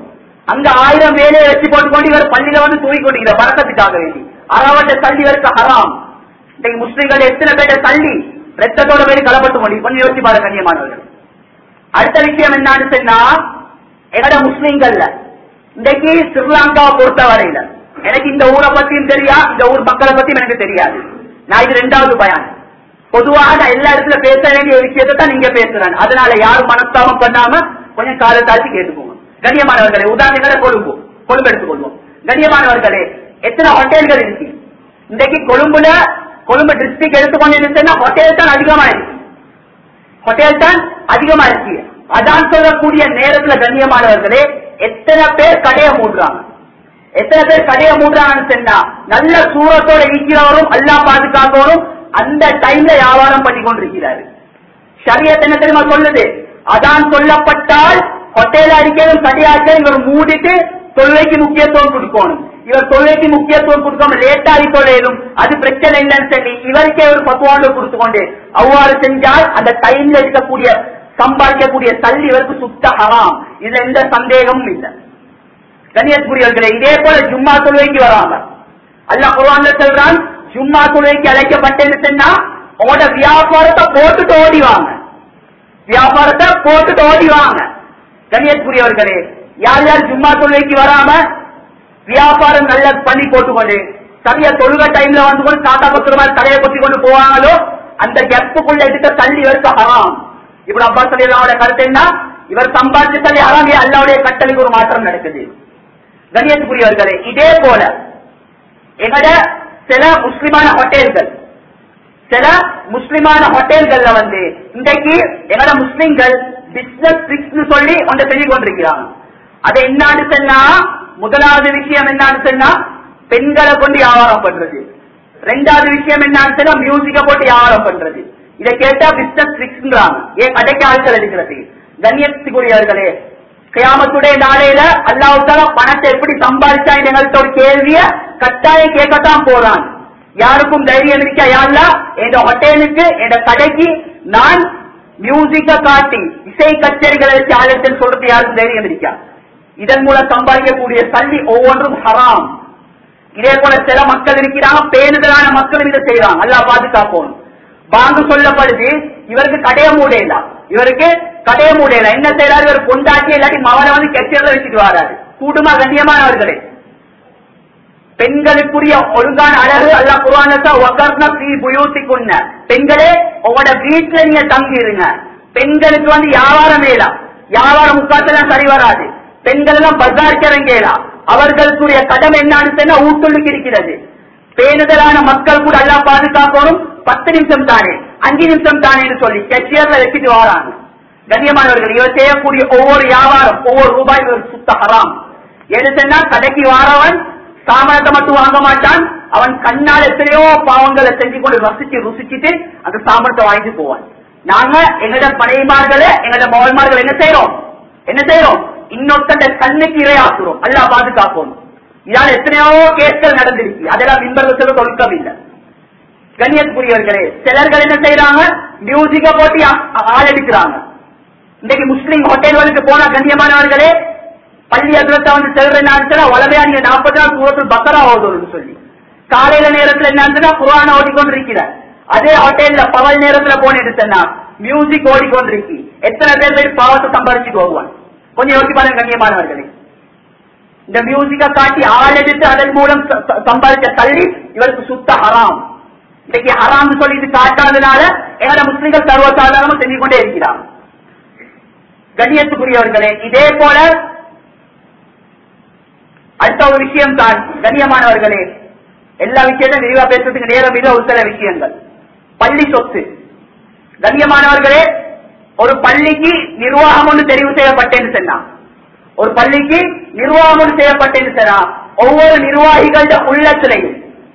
அங்க ஆயிரம் வேலையை வச்சு போட்டுக்கொண்டு இவர் பள்ளியில வந்து தூங்கி கொண்டிருக்கிறார் பறக்கத்துக்காக வேண்டி அறவட்ட தள்ளி இவருக்கு ஹராம் இன்னைக்கு முஸ்லிம்கள் எத்தனை பேர்ட்ட தள்ளி ரத்தத்தோட போய் கலப்பட்டு கொண்டு கொஞ்சம் யோசிச்சு பாருங்க கண்ணியமானவர்கள் அடுத்த விஷயம் என்னன்னு சொன்னா எங்கட முஸ்லிம்கள்ல இன்னைக்கு ஸ்ரீலங்காவை பொறுத்த வரையில எனக்கு இந்த ஊரை பத்தியும் தெரியா இந்த ஊர் மக்களை பத்தியும் எனக்கு தெரியாது நான் இது ரெண்டாவது பயன் பொதுவாக நான் எல்லா இடத்துல பேச வேண்டிய விஷயத்தை தான் நீங்க பேசுறேன் அதனால யாரும் மனஸ்தாபம் பண்ணாம கொஞ்சம் காலை தாழ்த்தி கேட்டுக்கோங்க கண்ணியமானவர்களே உதாரணங்களை கொழும்பு கொழும்பு எடுத்துக்கொள்வோம் கண்ணியமானவர்களே எத்தனை ஹோட்டல்கள் இருக்கு இன்றைக்கு கொழும்புல கொழும்பு டிஸ்ட்ரிக்ட் எடுத்துக்கொண்டு இருந்துச்சுன்னா ஹோட்டல் தான் அதிகமா இருக்கு ஹோட்டல் தான் அதிகமா இருக்கு அதான் சொல்லக்கூடிய நேரத்துல கண்ணியமானவர்களே எத்தனை பேர் கடையை மூடுறாங்க எத்தனை பேர் கடையை மூடுறாங்கன்னு சொன்னா நல்ல சூரத்தோட இருக்கிறவரும் அல்லா பாதுகாக்கவரும் அந்த டைம்ல வியாபாரம் பண்ணி கொண்டிருக்கிறாரு ஷரியத் என்ன தெரியுமா சொல்லுது அதான் சொல்லப்பட்டால் ஹோட்டல் அடிக்கிறதும் கடையாக்க இவர் மூடிட்டு தொல்லைக்கு முக்கியத்துவம் கொடுக்கணும் இவர் தொல்லைக்கு முக்கியத்துவம் கொடுக்காம லேட்டாகி தொழிலும் அது பிரச்சனை இல்லைன்னு சொல்லி இவருக்கே ஒரு பத்துவாண்டு கொடுத்து கொண்டு அவ்வாறு செஞ்சால் அந்த டைம்ல இருக்கக்கூடிய சம்பாதிக்கக்கூடிய தள்ளி இவருக்கு சுத்த ஹராம் இதுல எந்த சந்தேகமும் இல்லை கண்ணியத்துக்குரியவர்களே இதே போல ஜும்மா தொழுவைக்கு வராங்க அல்லாஹ் குர்ஆன்ல சொல்றான் ஜும்மா தொழுவைக்கு அழைக்கப்பட்டேன்னு சொன்னா உங்களோட வியாபாரத்தை போட்டுட்டு ஓடிவாங்க வியாபாரத்தை போட்டுட்டு ஓடிவாங்க கண்ணியத்துக்குரியவர்களே யார் யார் ஜும்மா தொழுவைக்கு வராம வியாபாரம் நல்ல பண்ணி போட்டுக்கொண்டு சரியா தொழுக டைம்ல வந்து கொண்டு தாத்தா பத்திர மாதிரி தலையை கொத்தி கொண்டு போவாங்களோ அந்த கெப்புக்குள்ள எடுத்த தள்ளி இவருக்கு ஹராம் இப்படி அப்பா சொல்லி கருத்து என்ன இவர் சம்பாதிச்சு தள்ளி ஹராம் அல்லாவுடைய கட்டளைக்கு ஒரு மாற்றம் நடக்குது கண்ணியத்துக்குரியவர்களே இதே போல எங்கட சில முஸ்லிமான ஹோட்டல்கள் சில முஸ்லிமான ஹோட்டல்கள்ல வந்து இன்றைக்கு எங்கட முஸ்லிம்கள் பிசினஸ் ட்ரிக்ஸ் சொல்லி ஒன்றை செஞ்சு கொண்டிருக்கிறாங்க அது என்னன்னு சொன்னா முதலாவது விஷயம் என்னன்னு சொன்னா பெண்களை கொண்டு வியாபாரம் பண்றது ரெண்டாவது விஷயம் என்னன்னு சொன்னா மியூசிக்க போட்டு வியாபாரம் பண்றது இதை கேட்டா பிசினஸ் ட்ரிக்ஸ்ங்கிறாங்க ஏன் கடைக்கு ஆட்கள் எடுக்கிறது கண்ணியத்துக்குரியவர்களே கியாமத்துடைய நாளையில அல்லாவுக்காக பணத்தை எப்படி சம்பாதிச்சா எங்கள்கிட்ட ஒரு கேள்விய கட்டாயம் கேட்கத்தான் போறான் யாருக்கும் தைரியம் இருக்கா யாருல என் ஹோட்டலுக்கு என் கடைக்கு நான் மியூசிக்க காட்டி இசை கச்சேரிகளை வச்சு ஆலயத்தில் சொல்றது யாருக்கும் தைரியம் இருக்கா இதன் மூலம் சம்பாதிக்கக்கூடிய சல்லி ஒவ்வொன்றும் ஹராம் இதே போல சில மக்கள் இருக்கிறாங்க பேணுதலான மக்கள் இதை செய்யறாங்க அல்லா பாதுகாப்போம் பாங்கு சொல்லப்படுது இவருக்கு கடைய மூடையில இவருக்கு கடைய மூடையில என்ன செய்யறாரு இவர் கொண்டாட்டி இல்லாட்டி மவனை வந்து கெட்டியதை வச்சுட்டு வராரு கூடுமா கண்ணியமானவர்களே பெண்களுக்குரிய ஒழுங்கான அழகு அல்ல குரான பெண்களே உங்களோட வீட்டுல நீங்க தங்கி இருங்க பெண்களுக்கு வந்து வியாபாரம் வேலாம் வியாபாரம் முக்காத்தெல்லாம் சரி வராது பெண்கள் எல்லாம் பஜாருக்கு இறங்கலாம் அவர்களுக்குரிய கடமை என்னன்னு சொன்னா ஊட்டுள்ளுக்கு இருக்கிறது பேணுதலான மக்கள் கூட எல்லாம் பாதுகாக்கணும் பத்து நிமிஷம் தானே அஞ்சு நிமிஷம் தானேன்னு சொல்லி கெட்டியர்ல வச்சுட்டு வராங்க கண்ணியமானவர்கள் இவர் செய்யக்கூடிய ஒவ்வொரு வியாபாரம் ஒவ்வொரு ரூபாய் இவர் சுத்த ஹராம் எது சொன்னா கடைக்கு வாரவன் சாமானத்தை மட்டும் வாங்க மாட்டான் அவன் கண்ணால் எத்தனையோ பாவங்களை செஞ்சு கொண்டு ரசிச்சு ருசிச்சுட்டு அந்த சாமானத்தை வாங்கிட்டு போவான் நாங்க எங்கட படைமார்களே எங்கட மகன்மார்கள் என்ன செய்யறோம் என்ன செய்யறோம் இன்னொருத்த கண்ணுக்கு இரையாக்குறோம் அல்லா பாதுகாப்போம் இதால் எத்தனையோ கேஸ்கள் நடந்திருக்கு அதெல்லாம் மின்பர்கள் தொழுக்கம் இல்லை கண்ணியத்துக்குரியவர்களே சிலர்கள் என்ன செய்யறாங்க மியூசிக்க போட்டு ஆள் எடுக்கிறாங்க இன்னைக்கு முஸ்லீம் ஹோட்டல்களுக்கு போன கண்ணியமானவர்களே பள்ளி அதிரத்தை வந்து செல்றேன்னா வளமையா நீங்க நாற்பது நாள் தூரத்தில் பக்கரா ஓதுன்னு சொல்லி காலையில நேரத்துல என்னன்னா குரான ஓடிக்கொண்டு இருக்கிறார் அதே ஹோட்டல்ல பகல் நேரத்துல போன எடுத்தா மியூசிக் ஓடிக்கொண்டிருக்கு எத்தனை பேர் போய் பாவத்தை சம்பாதிச்சுட்டு வருவான் கொஞ்சம் யோசிச்சு பாருங்க கண்ணியமானவர்களே இந்த மியூசிக்க காட்டி ஆள் எடுத்து அதன் மூலம் சம்பாதிச்ச தள்ளி இவருக்கு சுத்த ஹராம் இன்னைக்கு ஹராம் சொல்லி இது காட்டாததுனால எங்களை முஸ்லிம்கள் சர்வசாதாரணமா செஞ்சு கொண்டே இருக்கிறாங்க கண்ணியத்துக்குரியவர்களே இதே போல அடுத்த ஒரு விஷயம் தான் கண்ணியமானவர்களே எல்லா விஷயத்தையும் விரிவா பேசுறதுக்கு நேரம் இல்லை ஒரு சில விஷயங்கள் பள்ளி சொத்து கண்ணியமானவர்களே ஒரு பள்ளிக்கு நிர்வாகம் ஒன்று தெரிவு செய்யப்பட்டேன்னு சொன்னா ஒரு பள்ளிக்கு நிர்வாகம் ஒன்று செய்யப்பட்டேன்னு சொன்னா ஒவ்வொரு நிர்வாகிகள உள்ளத்திலையும்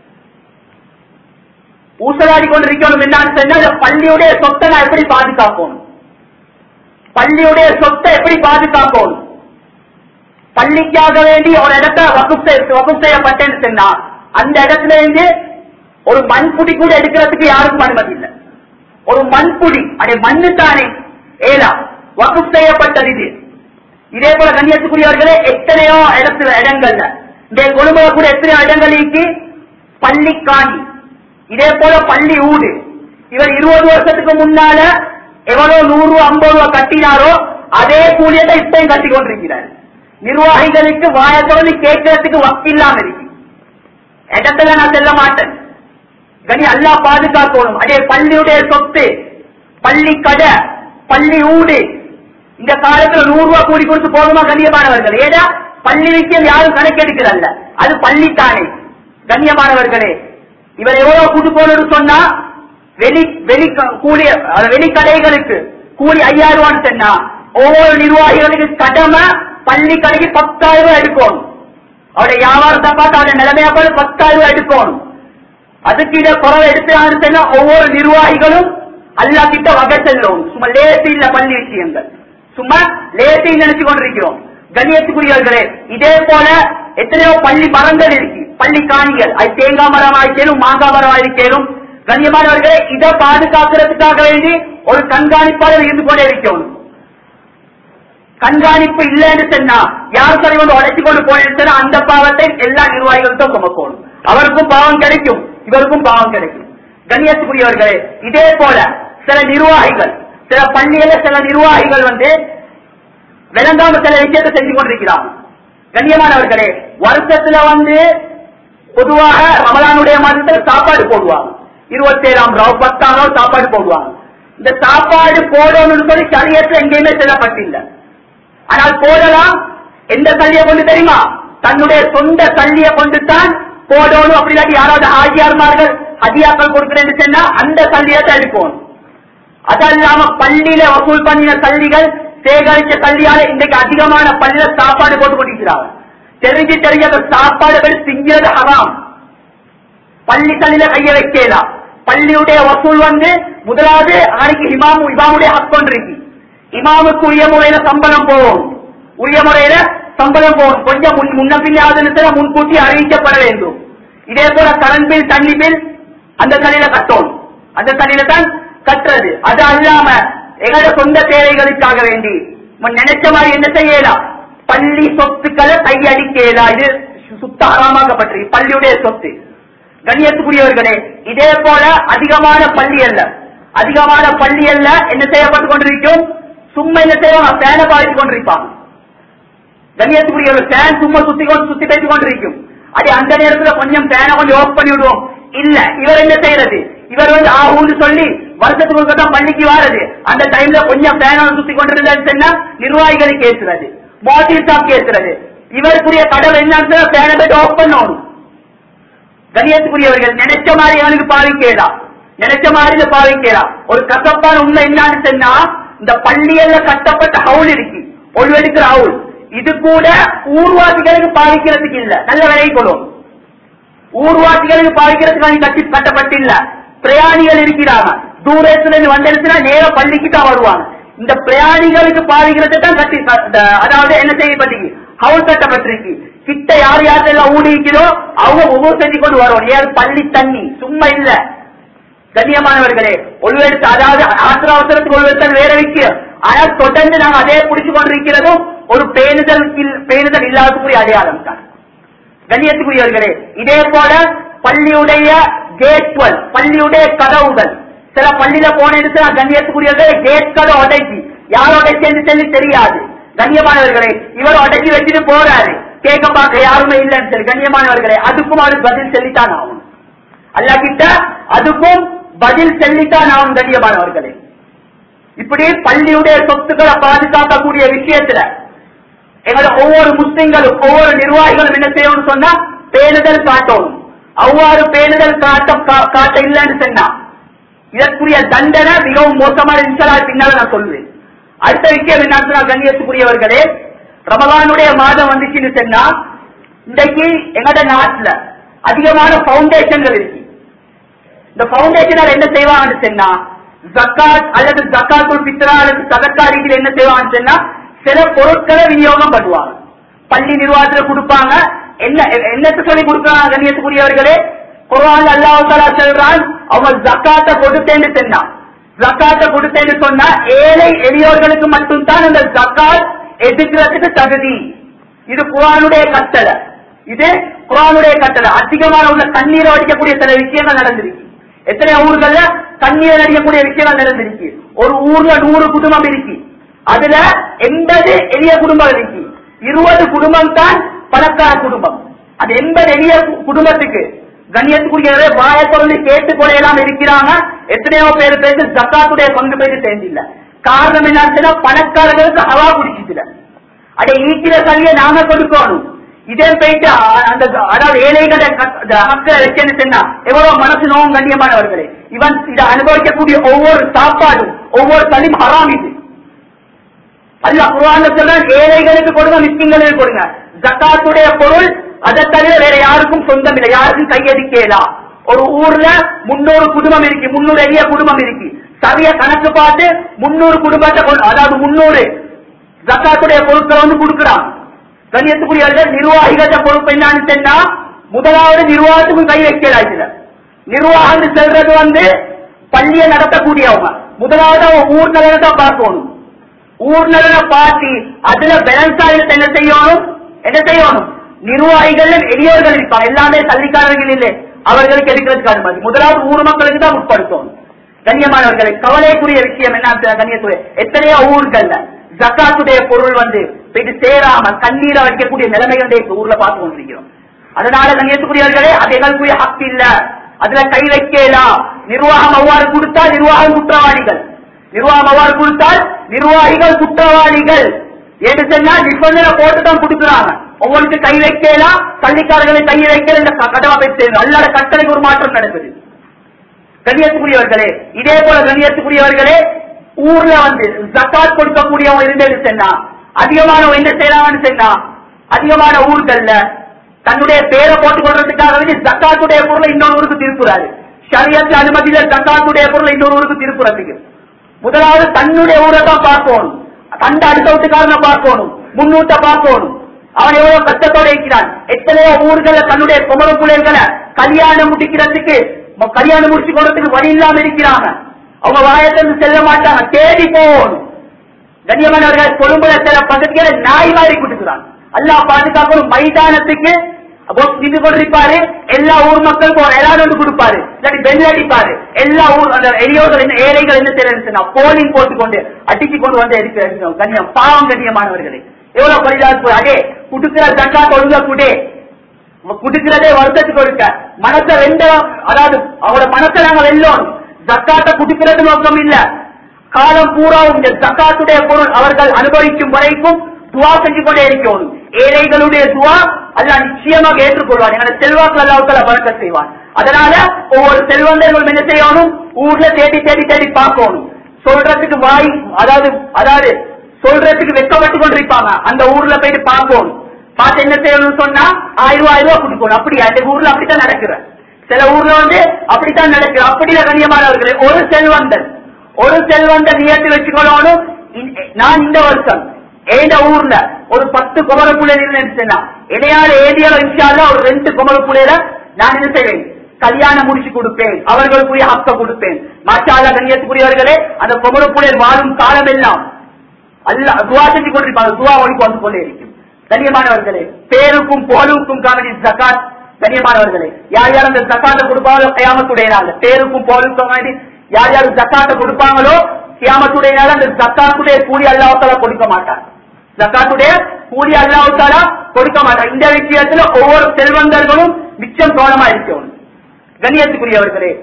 ஊசலாடி கொண்டிருக்கணும் என்னன்னு சொன்னா அந்த பள்ளியுடைய சொத்தை நான் எப்படி பாதுகாக்கணும் பள்ளியுடைய சொத்தை எப்படி பாதுகாக்கணும் பள்ளிக்காக வேண்டி ஒரு இடத்த வகுப்பு செய்யப்பட்டேன்னு சொன்னா அந்த இடத்துல இருந்து ஒரு மண்புடி கூட எடுக்கிறதுக்கு யாருக்கும் அனுமதி இல்லை ஒரு மண்புடி அடைய மண்ணு தானே ஏலா வகுப்பு செய்யப்பட்டது இது இதே போல கண்ணியத்துக்குரியவர்களே எத்தனையோ இடத்துல இடங்கள்ல இந்த கொழும்புல கூட எத்தனையோ இடங்களுக்கு பள்ளி காணி இதே போல பள்ளி ஊடு இவர் இருபது வருஷத்துக்கு முன்னால எவ்வளவு நூறு ரூபா ஐம்பது ரூபா கட்டினாரோ அதே கூலியத்தை இப்பயும் கட்டி கொண்டிருக்கிறார் நிர்வாகிகளுக்கு வாயத்தோடு கேட்கறதுக்கு வக்கு இல்லாம இருக்கு இடத்துல நான் செல்ல மாட்டேன் கனி அல்லா பாதுகாக்கணும் அதே பள்ளியுடைய சொத்து பள்ளி கடை பள்ளி ஊடு இந்த காலத்துல நூறு ரூபாய் கூலி கொடுத்து போதுமா கண்ணியமானவர்கள் ஏதா பள்ளி விஷயம் யாரும் கணக்கெடுக்கிறல்ல அது பள்ளி தானே கண்ணியமானவர்களே இவர் எவ்வளவு கூட்டு போகணும்னு சொன்னா வெளி வெளி க- கூலி அஹ், வெளி கடைகளுக்கு கூலி ஐயாயிரம் ரூபான்னு சொன்னா ஒவ்வொரு நிர்வாகிகளுக்கு கடமை பள்ளி கடைக்கு பத்தாயிரம் ரூபாய் எடுக்கணும் அவருடைய வியாபாரத்தை பார்த்து அவருடைய நிலைமையா பார்த்து பத்தாயிரம் ரூபாய் எடுக்கணும் அதுக்கு இதை குறவை எடுத்து சொன்னா ஒவ்வொரு நிர்வாகிகளும் அல்லா கிட்ட வகை செல்லும் சும்மா லேசி இல்ல பள்ளி விஷயங்கள் சும்மா லேசி நினைச்சு கொண்டிருக்கிறோம் கண்ணியத்துக்குரியவர்களே இதே போல எத்தனையோ பள்ளி மரங்கள் இருக்கு பள்ளி காணிகள் அது தேங்காய் மரம் ஆயிக்கேனும் மாங்காய் மரம் ஆயிக்கேனும் கண்ணியமானவர்களே இதை பாதுகாக்கிறதுக்காக வேண்டி ஒரு கண்காணிப்பாளர் இருந்து கொண்டே இருக்கணும் கண்காணிப்பு இல்லைன்னு சொன்னா யார் சரி வந்து உடைச்சு கொண்டு போனேன்னு சொன்னா அந்த பாவத்தை எல்லா நிர்வாகிகளுக்கும் சுமக்கணும் அவருக்கும் பாவம் கிடைக்கும் இவருக்கும் பாவம் கிடைக்கும் கண்ணியத்துக்குரியவர்களே இதே போல சில நிர்வாகிகள் சில பள்ளியில சில நிர்வாகிகள் வந்து விளங்காம சில விஷயத்தை செஞ்சு கொண்டிருக்கிறாங்க கண்ணியமானவர்களே வருஷத்துல வந்து பொதுவாக ரமலானுடைய மாதத்துல சாப்பாடு போடுவாங்க இருபத்தி ஏழாம் ராவ் பத்தாம் ராவ் சாப்பாடு போடுவாங்க இந்த சாப்பாடு போடணும்னு சொல்லி சரியத்துல எங்கேயுமே செல்லப்பட்டில்லை ஆனால் போடலாம் எந்த தள்ளியை கொண்டு தெரியுமா தன்னுடைய சொந்த தள்ளியை கொண்டு தான் போடணும் அப்படி இல்லாட்டி யாராவது ஆஜியார்மார்கள் ஹதியாக்கள் கொடுக்கிறேன்னு சொன்னா அந்த தள்ளியை தான் எடுக்கணும் அதல்லாம பள்ளியில வசூல் பண்ணின தள்ளிகள் சேகரிச்ச தள்ளியால இன்றைக்கு அதிகமான பள்ளியில சாப்பாடு போட்டு கொண்டிருக்கிறாங்க தெரிஞ்சு தெரியாத சாப்பாடுகள் திங்கிறது ஹராம் பள்ளி தள்ளில கைய வைக்கலாம் பள்ளியுடைய வசூல் வந்து முதலாவது அன்னைக்கு இமாமு இமாமுடைய ஹக்கொண்டு இருக்கு இமாமுக்கு உரிய முறையில சம்பளம் போகும் உரிய முறையில சம்பளம் போகும் கொஞ்சம் முன் முன்ன பின்னாவது முன்கூட்டி அறிவிக்கப்பட வேண்டும் இதே போல கரண்ட் பில் தண்ணி பில் அந்த தண்ணியில கட்டணும் அந்த தண்ணியில தான் கட்டுறது அது அல்லாம எங்களோட சொந்த தேவைகளுக்காக வேண்டி நம்ம நினைச்ச மாதிரி என்ன செய்யலாம் பள்ளி சொத்துக்களை கையடிக்கலாம் இது சுத்த ஆறாமாக்கப்பட்டிருக்கு பள்ளியுடைய சொத்து கண்ணியத்துக்குரியவர்களே இதே போல அதிகமான பள்ளி அல்ல அதிகமான பள்ளி அல்ல என்ன செய்யப்பட்டு கொண்டிருக்கும் சும்மா என்ன செய்வாங்க ஃபேனை பாதித்து கொண்டிருப்பாங்க கண்ணியத்துக்குரியவர்கள் ஃபேன் சும்மா சுத்தி கொண்டு சுத்தி பேசிக் கொண்டிருக்கும் அது அந்த நேரத்துல கொஞ்சம் ஃபேனை கொஞ்சம் ஆஃப் பண்ணி விடுவோம் இல்ல இவர் என்ன செய்யறது இவர் வந்து ஆகும்னு சொல்லி வருஷத்துக்கு ஒரு தான் பள்ளிக்கு வாரது அந்த டைம்ல கொஞ்சம் ஃபேனை சுத்தி கொண்டிருந்தான்னு சொன்னா நிர்வாகிகளை கேட்கிறது மோட்டிவ் ஷாப் கேட்கிறது இவருக்குரிய கடவுள் என்னன்னு ஃபேனை போய் ஆஃப் பண்ணணும் கணியத்துக்குரியவர்கள் நினைச்ச மாதிரி அவனுக்கு பாவிக்கலாம் நினைச்ச மாதிரி பாவிக்கலாம் ஒரு கசப்பான உண்மை என்னன்னு சொன்னா இந்த பள்ளியல்ல கட்டப்பட்ட ஹவுல் இருக்கு ஒழுவெடுக்கிற ஹவுல் இது கூட ஊர்வாசிகளுக்கு பாவிக்கிறதுக்கு இல்ல நல்ல விலை கொள்ளும் ஊர்வாசிகளுக்கு பாவிக்கிறதுக்கு கட்டி கட்டப்பட்டில்ல பிரயாணிகள் இருக்கிறாங்க தூரத்துல இருந்து வந்திருச்சுன்னா நேர பள்ளிக்கு தான் வருவாங்க இந்த பிரயாணிகளுக்கு பாவிக்கிறது தான் கட்டி இந்த- அதாவது என்ன செய்யப்பட்டிருக்கு ஹவுல் கட்டப்பட்டிருக்கு கிட்ட யார் யாரெல்லாம் ஊடிக்கிறோ அவங்க ஒவ்வொரு செஞ்சு கொண்டு வரும் ஏன் பள்ளி தண்ணி சும்மா இல்ல கண்ணியமானவர்களே ஒழுவெடுத்து அதாவது ஆத்திர அவசரத்துக்கு ஒழுவெடுத்தல் வேற விஷயம் ஆனால் தொடர்ந்து நாங்க அதே பிடிச்சு கொண்டிருக்கிறதும் ஒரு பேணுதல் இல்- பேணுதல் இல்லாததுக்குரிய அடையாளம் தான் கண்ணியத்துக்குரியவர்களே இதே போல பள்ளியுடைய கேட்வல் பள்ளியுடைய கதவுகள் சில பள்ளியில போன இடத்துல கண்ணியத்துக்குரியவர்களே கேட் கதை உடைச்சி யார் உடைச்சேன்னு சொல்லி தெரியாது கண்ணியமானவர்களே இவர் உடைச்சி வச்சுட்டு போறாரு கேட்க பார்க்க யாருமே இல்லைன்னு சொல்லி கண்ணியமானவர்களே அதுக்கும் அவருக்கு பதில் சொல்லித்தான் ஆகும் அல்லா கிட்ட அதுக்கும் பதில் சொல்லித்தான் ஆகும் கண்ணியமானவர்களே இப்படி பள்ளியுடைய சொத்துக்களை பாதுகாக்கக்கூடிய விஷயத்துல எங்களோட ஒவ்வொரு முஸ்லிம்களும் ஒவ்வொரு நிர்வாகிகளும் என்ன செய்யணும்னு சொன்னா பேணுதல் காட்டணும் அவ்வாறு பேணுதல் காட்ட கா- காட்ட இல்லைன்னு சொன்னா இதற்குரிய தண்டனை மிகவும் மோசமான இன்சலா பின்னால நான் சொல்லுவேன் அடுத்த விஷயம் என்ன சொன்னா கண்ணியத்துக்குரியவர்களே ரமலானுடைய மாதம் வந்துச்சுன்னு சொன்னா இன்றைக்கு எங்களோட நாட்டுல அதிகமான பவுண்டேஷன்கள் இருக்கு இந்த பவுண்டேஷனால் என்ன செய்வாங்கன்னு சொன்னா ஜக்காத் அல்லது ஜக்காத்துல் பித்ரா அல்லது சதக்கா ரீதியில் என்ன செய்வாங்கன்னு சொன்னா சில பொருட்களை விநியோகம் பண்ணுவாங்க பள்ளி நிர்வாகத்துல கொடுப்பாங்க என்ன என்னத்தை சொல்லி கொடுக்குறாங்க கண்ணியத்துக்குரியவர்களே குர்ஆன் அல்லாஹ் தஆலா சொல்றான் அவங்க ஜக்காத்தை கொடுத்தேன்னு சொன்னா ஜக்காத்தை கொடுத்தேன்னு சொன்னா ஏழை எளியோர்களுக்கு மட்டும்தான் அந்த ஜக்காத் எடுக்கிறதுக்கு தகுதி இது குரானுடைய கட்டளை இது குரானுடைய கட்டளை அதிகமான உள்ள தண்ணீரை வடிக்கக்கூடிய சில விஷயங்கள் நடந்திருக்கு எத்தனை ஊர்கள்ல தண்ணீரை அடிக்கக்கூடிய விஷயங்கள் நடந்திருக்கு ஒரு ஊர்ல நூறு குடும்பம் இருக்கு அதுல எண்பது எளிய குடும்பம் இருக்கு இருபது குடும்பம் தான் பணக்கார குடும்பம் அது எண்பது எளிய கு- குடும்பத்துக்கு கண்ணியத்துக்குரிய வாய தொடர்ந்து கேட்டு கொலையெல்லாம் இருக்கிறாங்க எத்தனையோ பேர் பேருக்கு ஜக்காத்துடைய பங்கு பேர் சேர்ந்தில்ல காரணம் என்னச்சுன்னா பணக்காரர்களுக்கு ஹவா குடிச்சிட்டுல அடே ஈக்கிற கல்வியை நாங்க கொடுக்கணும் இதே போயிட்டு அ- அந்த அதாவது ஏழைகளை மக்களை வச்சேன்னு சொன்னா எவ்வளவு மனசு நோவும் கண்ணியமானவர்களே இவன் இதை அனுபவிக்கக்கூடிய ஒவ்வொரு சாப்பாடும் ஒவ்வொரு தனியும் ஹராம் இது அல்ல குர்ஆன்ல சொல்றான் ஏழைகளுக்கு கொடுங்க மிஸ்கிங்களுக்கு கொடுங்க ஜக்காத்துடைய பொருள் அதை தவிர வேற யாருக்கும் சொந்தம் இல்லை யாருக்கும் கையடிக்கலாம் ஒரு ஊர்ல முன்னூறு குடும்பம் இருக்கு முன்னூறு எளிய குடும்பம் இருக்கு சரியா கணக்கு பார்த்து முன்னூறு குடும்பத்தை கொண்டு- அதாவது முன்னூறு ஜக்காத்துடைய பொருட்களை வந்து கொடுக்குறான் கண்ணியத்துக்குரியவர்கள் நிர்வாகிகள பொறுப்பு என்னன்னு சொன்னா முதலாவது நிர்வாகத்துக்கும் கை வைக்கலாம் இதுல நிர்வாகம் செல்றது வந்து பள்ளியை நடத்தக்கூடியவங்க முதலாவது அவங்க ஊர் நலனை பார்க்கணும் ஊர் நலனை பார்த்து அதுல பேலன்ஸ் ஆகிட்டு என்ன செய்யணும் என்ன செய்யணும் நிர்வாகிகள் எளியவர்கள் இருப்பாங்க எல்லாமே தள்ளிக்காரர்கள் இல்லை அவர்களுக்கு எடுக்கிறதுக்கு அனுமதி முதலாவது ஊர் மக்களுக்கு தான் உட்படுத்தணும் கண்ணியமானவர்களை கவலைக்குரிய விஷயம் என்ன கண்ணியத்துறை எத்தனையோ ஊர்கள்ல ஜக்காத்துடைய பொருள் வந்து போயிட்டு சேராம கண்ணீரை வைக்கக்கூடிய நிலைமைகளை இந்த ஊர்ல பார்த்து கொண்டிருக்கிறோம் அதனால கண்ணியத்துக்குரியவர்களே அது எங்களுக்குரிய ஹக்கு இல்ல அதுல கை வைக்கலாம் நிர்வாகம் அவ்வாறு கொடுத்தா நிர்வாகம் குற்றவாளிகள் நிர்வாகம் அவ்வாறு கொடுத்தால் நிர்வாகிகள் குற்றவாளிகள் என்று சொன்னா நிபந்தனை போட்டு தான் கொடுக்குறாங்க ஒவ்வொருக்கு கை வைக்கலாம் பள்ளிக்காரர்களை கை வைக்கல இந்த கடமை பெற்று அல்லாத கட்டளைக்கு ஒரு மாற்றம் நடக்குது கண்ணியத்துக்குரியவர்களே இதே போல கண்ணியத்துக்குரியவர்களே ஊர்ல வந்து ஜக்காத் கொடுக்கக்கூடியவங்க இருந்தது சொன்னா அதிகமானவங்க என்ன செய்யறாங்கன்னு சொன்னா அதிகமான ஊர்கள்ல தன்னுடைய பேரை போட்டுக் கொள்றதுக்காக வேண்டி ஜக்காத்துடைய பொருளை இன்னொரு ஊருக்கு திருப்புறாரு ஷரியத்து அனுமதியில ஜக்காத்துடைய பொருளை இன்னொரு ஊருக்கு திருப்புறதுக்கு முதலாவது தன்னுடைய ஊரை தான் பார்க்கணும் தந்த அடுத்த வீட்டுக்காரனை பார்க்கணும் முன்னூட்ட பார்க்கணும் அவன் எவ்வளவு கஷ்டத்தோட இருக்கிறான் எத்தனையோ ஊர்கள்ல தன்னுடைய குமர பிள்ளைகளை கல்யாணம் முடிக்கிறதுக்கு ம- கல்யாணம் முடிச்சு கொள்றதுக்கு வழி இல்லாம இருக்கிறாங்க அவங்க வாயத்திலிருந்து செல்ல மாட்டாங்க தேடி போகணும் கண்ணியமானவர்கள் கொழும்புல சில பகுதிகளை நாய் மாதிரி கொடுக்குறான் அல்லாஹ் பாதுகாக்கணும் மைதானத்துக்கு அப்போ நின்று கொண்டிருப்பாரு எல்லா ஊர் மக்களுக்கும் ஒரு எலான் வந்து கொடுப்பாரு இல்லாட்டி பெல் அடிப்பாரு எல்லா ஊர் அந்த எளியோர்கள் என்ன ஏழைகள் என்ன செய்யறது போலிங் போட்டு கொண்டு அடிச்சு கொண்டு வந்து இருக்கிற கண்ணியம் பாவம் கண்ணியமானவர்களே எவ்வளவு பரிதாபம் அதே குடுக்கிற தக்கா ஒழுங்க குடே குடுக்கிறதே வருத்தத்துக்கு கொடுக்க மனசை வெண்ட அதாவது அவரோட மனசை நாங்க வெல்லோம் ஜக்காத்தை குடுக்கிறது நோக்கம் இல்ல காலம் பூரா இந்த ஜக்காத்துடைய பொருள் அவர்கள் அனுபவிக்கும் வரைக்கும் துவா செஞ்சு கொண்டே இருக்கணும் ஏழைகளுடைய துவா அல்ல நிச்சயமாக ஏற்றுக்கொள்வார் எங்களோட செல்வாக்கு அல்லாவுக்கள் பறக்க செய்வார் அதனால ஒவ்வொரு செல்வந்தர்களும் என்ன செய்யணும் ஊர்ல தேடி தேடி தேடி பார்க்கணும் சொல்றதுக்கு வாய் அதாவது அதாவது சொல்றதுக்கு வெக்கப்பட்டு கொண்டிருப்பாங்க அந்த ஊர்ல போயிட்டு பார்க்கணும் பார்த்து என்ன செய்யணும்னு சொன்னா ஆயிரம் ரூபாய் ஆயிரம் ரூபாய் கொடுக்கணும் அப்படியா அந்த ஊர்ல அப்படித்தான் நடக்கிற சில ஊர்ல வந்து அப்படித்தான் நடக்குது அப்படி கண்ணியமானவர்களே ஒரு செல்வந்தன் ஒரு செல்வந்தன் நியத்து வச்சுக்கொள்ளணும் இந்த- நான் இந்த வருஷம் ஏந்த ஊர்ல ஒரு பத்து குமர புள்ளைகள் இருந்துச்சுன்னா இடையாள ஏரியால இன்ஷால்ல ஒரு ரெண்டு குமர புள்ளையில நான் என்ன செய்வேன் கல்யாணம் முடிச்சு கொடுப்பேன் அவர்களுக்குரிய ஹக்க கொடுப்பேன் மாஷால கண்ணியத்துக்குரியவர்களே அந்த குமர புள்ளைகள் வாழும் காலம் எல்லாம் அல்ல துவா செஞ்சு கொண்டிருப்பாங்க துவா ஒழிப்பு வந்து கொண்டே இருக்கும் கண்ணியமானவர்களே பேருக்கும் புகழுக்கும் காரணி ஜக்காத் கண்ணியமானவர்களே யார் யார் அந்த ஜக்காத்தை கொடுப்பாங்களோ கியாமத்துடைய நாள் பேருக்கும் புகழுக்கும் வேண்டி யார் யார் ஜக்காத்தை கொடுப்பாங்களோ கியாமத்துடைய நாள் அந்த ஜக்காத்துடைய கூலி அல்லாஹால கொடுக்க மாட்டார் ஜக்காத்துடைய கூலி அல்லாஹால கொடுக்க மாட்டார் இந்த விஷயத்துல ஒவ்வொரு செல்வந்தர்களும் மிச்சம் கவனமா இருக்கணும் கண்ணியத்துக்குரியவர்களே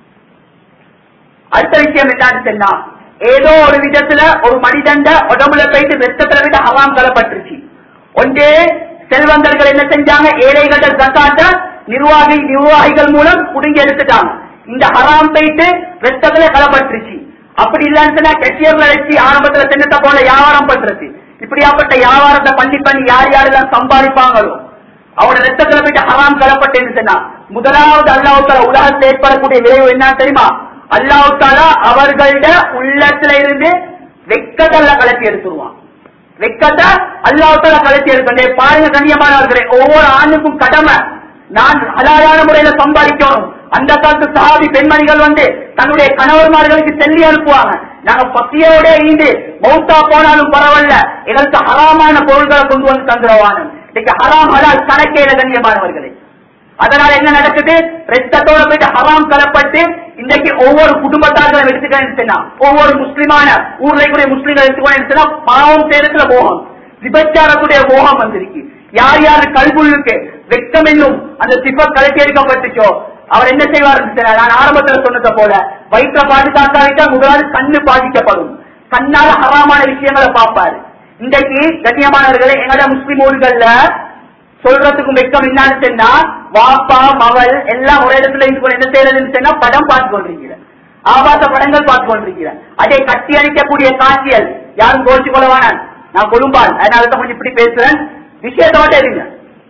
அடுத்த விஷயம் என்னன்னு சொன்னா ஏதோ ஒரு விதத்துல ஒரு மனிதண்ட உடம்புல போயிட்டு ரத்தத்துல விட ஹவாம் கலப்பட்டுருச்சு ஒன்றே செல்வந்தர்கள் என்ன செஞ்சாங்க ஏழைகள ஜக்காத்த நிர்வாகி நிர்வாகிகள் மூலம் புடுங்கி எடுத்துட்டாங்க இந்த ஹராம் போயிட்டு ரத்தத்துல கலப்பட்டுருச்சு அப்படி இல்லைன்னு சொன்னா கெட்டியர்ல வச்சு ஆரம்பத்துல சின்னத்தை போல வியாபாரம் பண்றது இப்படியாப்பட்ட வியாபாரத்தை பண்ணி பண்ணி யார் யாரெல்லாம் சம்பாதிப்பாங்களோ அவனோட ரத்தத்துல போயிட்டு ஹராம் கலப்பட்டேன்னு சொன்னா முதலாவது அல்லாஹால உலகத்தில் ஏற்படக்கூடிய விளைவு என்ன தெரியுமா அல்லாஹால அவர்களோட உள்ளத்துல இருந்து வெக்கத்தல்ல கலத்தி எடுத்துருவான் வெக்கத்தை அல்லாஹால கலத்தி எடுக்கணும் பாருங்க கண்ணியமானவர்களே ஒவ்வொரு ஆணுக்கும் கடமை நான் ஹலாலான முறையில சம்பாதிக்கணும் அந்த காலத்து சஹாபி பெண்மணிகள் வந்து தன்னுடைய கணவர்மார்களுக்கு செல்லி அனுப்புவாங்க நாங்க பசியோட இருந்து மௌத்தா போனாலும் பரவாயில்ல எங்களுக்கு ஹராமான பொருள்களை கொண்டு வந்து தந்துருவானு இன்னைக்கு ஹராம் ஹலால் கணக்கேல கண்ணியமானவர்களே அதனால என்ன நடக்குது ரத்தத்தோட போயிட்டு ஹராம் கலப்பட்டு இன்றைக்கு ஒவ்வொரு குடும்பத்தார்களும் எடுத்துக்கணும் ஒவ்வொரு முஸ்லிமான ஊர்ல கூடிய முஸ்லிம்கள் எடுத்துக்கணும் பாவம் பேரத்துல மோகம் விபச்சாரத்துடைய மோகம் வந்திருக்கு யார் யாரு கல்புள்ளுக்கு வெட்கம் என்னும் அந்த சிப்ப கலக்கி எடுக்கப்பட்டுச்சோ அவர் என்ன செய்வார் நான் ஆரம்பத்துல சொன்னதை போல வயிற்ற பாதுகாக்காவிட்டா முதலாவது கண்ணு பாதிக்கப்படும் கண்ணால ஹராமான விஷயங்களை பார்ப்பாரு இன்றைக்கு கண்ணியமானவர்களே எங்களோட முஸ்லிம் ஊர்கள்ல சொல்றதுக்கும் வெக்கம் என்னன்னு சொன்னா வாப்பா மகள் எல்லாம் ஒரு இடத்துல இருந்து கொண்டு என்ன செய்யறதுன்னு சொன்னா படம் பார்த்து கொண்டிருக்கிற ஆபாச படங்கள் பார்த்து கொண்டிருக்கிற அதை கட்டி அணிக்கக்கூடிய காட்சியல் யாரும் கோச்சு கொள்ளவானான் நான் கொழும்பால் அதனால தான் கொஞ்சம் இப்படி பேசுறேன் விஷயத்தோட இருங்க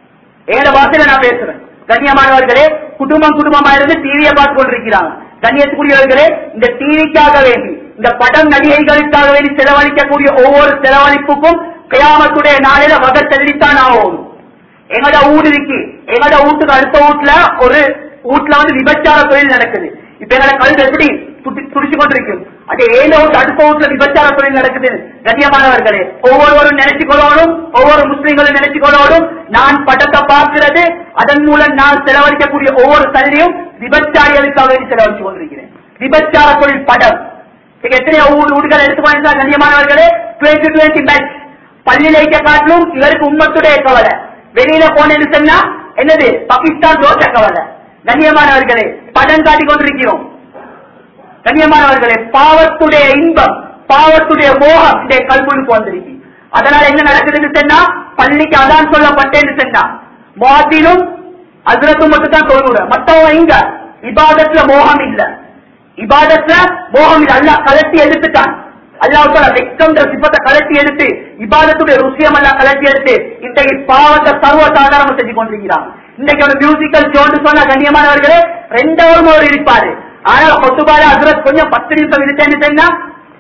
ஏழு வாசல நான் பேசுறேன் கண்ணியமானவர்களே குடும்பம் குடும்பமா இருந்து டிவியை பார்த்து கொண்டிருக்கிறாங்க கண்ணியத்துக்குரியவர்களே இந்த டிவிக்காக வேண்டி இந்த படம் நடிகைகளுக்காக வேண்டி செலவழிக்கக்கூடிய ஒவ்வொரு செலவழிப்புக்கும் கியாமத்துடைய நாளில வகை செலுத்தான் ஆகும் எங்கட ஊடு இருக்கு எங்கட வீட்டுக்கு அடுத்த வீட்டுல ஒரு வீட்டுல வந்து விபச்சார தொழில் நடக்குது இப்ப எங்கட கல்வி எப்படி துடி- துடிச்சு கொண்டிருக்கும் அது ஏழு வீட்டு அடுத்த வீட்டுல விபச்சார தொழில் நடக்குது கண்ணியமானவர்களே ஒவ்வொருவரும் நினைச்சு கொள்ளணும் ஒவ்வொரு முஸ்லிம்களும் நினைச்சு கொள்ளணும் நான் படத்தை பார்க்கிறது அதன் மூலம் நான் செலவழிக்கக்கூடிய ஒவ்வொரு தள்ளியும் விபச்சாரிகளுக்காக வேண்டி செலவழிச்சு கொண்டிருக்கிறேன் விபச்சார தொழில் படம் இப்ப எத்தனை ஊர் ஊர்கள் எடுத்துக்கொண்டா கண்ணியமானவர்களே டுவெண்ட்டி டுவெண்ட்டி மேட்ச் பள்ளியிலேக்க காட்டிலும் இவருக்கு உண்மத்துடைய கவலை வெளியில போனேன்னு சொன்னா என்னது பாகிஸ்தான் தோற்ற கவலை கண்ணியமானவர்களே படம் காட்டிக் கொண்டிருக்கிறோம் கண்ணியமானவர்களே பாவத்துடைய இன்பம் பாவத்துடைய மோகம் இந்த கல்புக்கு வந்திருக்கு அதனால என்ன நடக்குதுன்னு சொன்னா பள்ளிக்கு அதான் சொல்லப்பட்டேன்னு சொன்னா மாதிலும் அதிரத்தும் மட்டும் தான் தோணுற மத்தவங்க இங்க இபாதத்துல மோகம் இல்ல இபாதத்துல மோகம் இல்ல அல்லாஹ் கலட்டி எடுத்துட்டான் அல்லாஹால வெக்கம்ன்ற சிப்பத்தை கலட்டி எடுத்து இபாதத்துடைய ருசியம் எல்லாம் கலட்டி எடுத்து இன்றைக்கு பாவத்தை சர்வ சாதாரணம் செஞ்சு கொண்டிருக்கிறான் இன்னைக்கு ஒரு மியூசிக்கல் ஷோன்னு சொன்ன கண்ணியமானவர்களே ரெண்டாவது ஒரு இருப்பாரு ஆனால் கொத்துபால அசுரத் கொஞ்சம் பத்து நிமிஷம் இருந்தேன்னு சொன்னா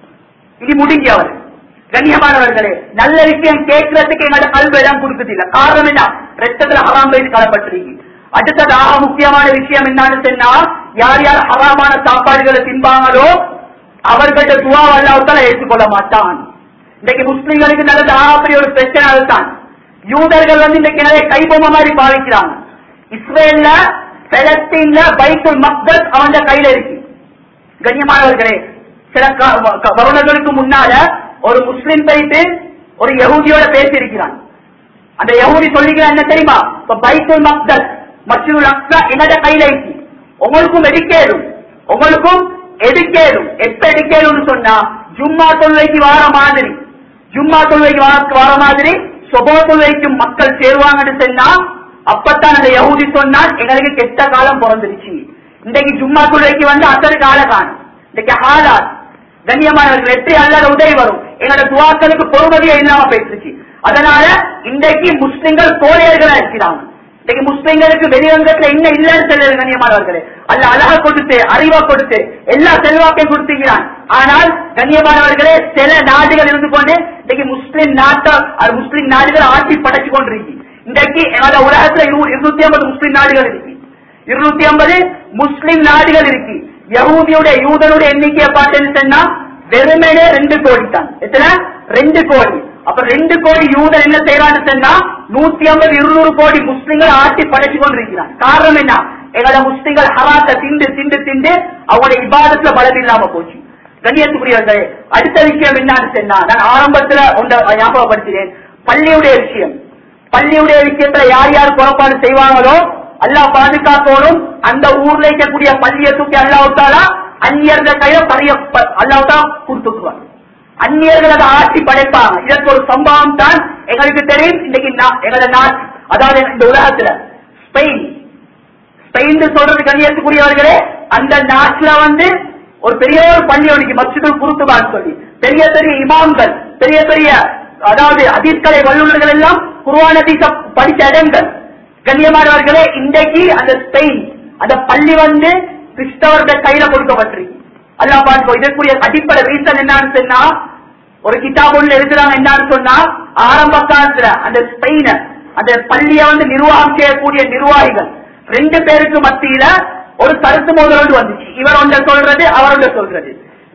இது முடிஞ்சு அவர் கண்ணியமானவர்களே நல்ல விஷயம் கேட்கறதுக்கு எங்களோட கல்வி இடம் கொடுக்குது இல்ல காரணம் என்ன ரத்தத்துல ஹராம் வைத்து கலப்பட்டிருக்கு அடுத்ததாக முக்கியமான விஷயம் என்னன்னு சொன்னா யார் யார் ஹராமான சாப்பாடுகளை தின்பாங்களோ அவர்கள்ட்ட துவா அல்லாவுத்தால ஏற்றுக்கொள்ள மாட்டான் இன்னைக்கு முஸ்லிம்களுக்கு நல்லது அப்படி ஒரு பிரச்சனை அதுதான் யூதர்கள் வந்து இன்னைக்கு நிறைய கைபொம்மை மாதிரி பாவிக்கிறாங்க இஸ்ரேல்ல பெலஸ்தீன்ல பைத்துல் மக்தஸ் அவன் கையில இருக்கு கண்ணியமானவர்களே சில க- க- வருடங்களுக்கு முன்னால ஒரு முஸ்லிம் போயிட்டு ஒரு யகூதியோட பேசியிருக்கிறான் அந்த யகூதி சொல்லிக்கிறான் என்ன தெரியுமா இப்ப பைத்துல் மக்தஸ் மஸ்ஜிதுல் அக்ஸா என்னோட கையில இருக்கு உங்களுக்கும் எடுக்கேடும் உங்களுக்கும் எடுக்கேடும் எப்ப எடுக்கேடும்னு சொன்னா ஜும்மா தொழுகைக்கு வார மாதிரி ஜும்மா தொழுகைக்கு வார வார மாதிரி சொபோ தொழுகைக்கும் மக்கள் சேருவாங்கன்னு சொன்னா அப்பத்தான் அந்த யகூதி சொன்னால் எங்களுக்கு கெட்ட காலம் பிறந்துருச்சு இன்றைக்கு ஜும்மா தொழுகைக்கு வந்து அத்தனை கால காணும் இன்றைக்கு ஹாலாத் கண்ணியமானவர்கள் வெற்றி அல்லாத உதவி வரும் எங்களோட துவாக்களுக்கு பொறுமதியே இல்லாம போயிடுச்சு அதனால இன்றைக்கு முஸ்லிம்கள் கோழையர்களா இருக்கிறாங்க இன்னைக்கு முஸ்லிம்களுக்கு வெளிரங்கத்துல என்ன இல்லைன்னு சொல்லுது கண்ணியமானவர்களே அல்ல அழகா கொடுத்து அறிவா கொடுத்து எல்லா செல்வாக்கையும் கொடுத்துக்கிறான் ஆனால் கண்ணியமானவர்களே சில நாடுகள் இருந்து கொண்டு இன்னைக்கு முஸ்லிம் நாட்டை அது முஸ்லிம் நாடுகள் ஆட்சி படைச்சு கொண்டிருக்கு இன்றைக்கு எங்களோட உலகத்துல இரு- இருநூத்தி ஐம்பது முஸ்லிம் நாடுகள் இருக்கு இருநூத்தி ஐம்பது முஸ்லிம் நாடுகள் இருக்கு யகூதியுடைய யூதனுடைய எண்ணிக்கையை பார்த்தேன்னு சொன்னா வெறுமனே ரெண்டு கோடி தான் எத்தனை ரெண்டு கோடி அப்ப ரெண்டு கோடி யூதன் என்ன செய்யறான்னு சொன்னா நூத்தி ஐம்பது இருநூறு கோடி முஸ்லிம்கள் ஆட்சி படைச்சு கொண்டிருக்கிறான் காரணம் என்ன எங்களோட முஸ்லிம்கள் ஹராத்த திண்டு திண்டு திண்டு அவங்களுடைய இபாதத்துல பலம் இல்லாம போச்சு கண்ணியத்துக்குரியவர்களே அடுத்த விஷயம் என்னன்னு சொன்னா நான் ஆரம்பத்துல ஒன்றை ஞாபகப்படுத்தினேன் பள்ளியுடைய விஷயம் பள்ளியுடைய விஷயத்துல யார் யார் புறப்பாடு செய்வாங்களோ அல்லாஹ் பாதுகாக்கணும் அந்த ஊர்ல இருக்கக்கூடிய பள்ளியை தூக்கி அல்லாஹாலா அந்நியர்கள் கையில பழைய அல்லாஹா கொடுத்துக்குவார் அந்நியர்கள் அதை ஆட்சி படைப்பாங்க இதற்கு ஒரு சம்பவம் தான் எங்களுக்கு தெரியும் இன்னைக்கு நா- எங்களோட நாட் அதாவது இந்த உலகத்துல ஸ்பெயின் ஸ்பெயின் சொல்றது கண்ணியத்துக்குரியவர்களே அந்த நாட்டுல வந்து ஒரு பெரிய ஒரு பள்ளி ஒன்றைக்கு மஸ்ஜிதுல் குருத்துபான்னு சொல்லி பெரிய பெரிய இமாம்கள் பெரிய பெரிய அதாவது அதீஸ்கலை வல்லுநர்கள் எல்லாம் குருவான படித்த இடங்கள் கண்ணியமானவர்களே இன்றைக்கு அந்த ஸ்பெயின் அந்த பள்ளி வந்து கிறிஸ்தவர்கள் கையில கொடுக்கப்பட்டிருக்கு அல்லாஹ் பார்த்துக்கோ இதற்குரிய அடிப்படை ரீசன் என்னன்னு சொன்னா ஒரு கிதாபுள்ள இருக்கிறாங்க என்னன்னு சொன்னா ஆரம்ப காலத்துல அந்த ஸ்பெயின அந்த பள்ளிய வந்து நிர்வாகம் செய்யக்கூடிய நிர்வாகிகள் ரெண்டு பேருக்கு மத்தியில ஒரு கருத்து மோதல் ஒன்று வந்துச்சு இவர் ஒன்றை சொல்றது அவர் ஒன்றை சொல்றது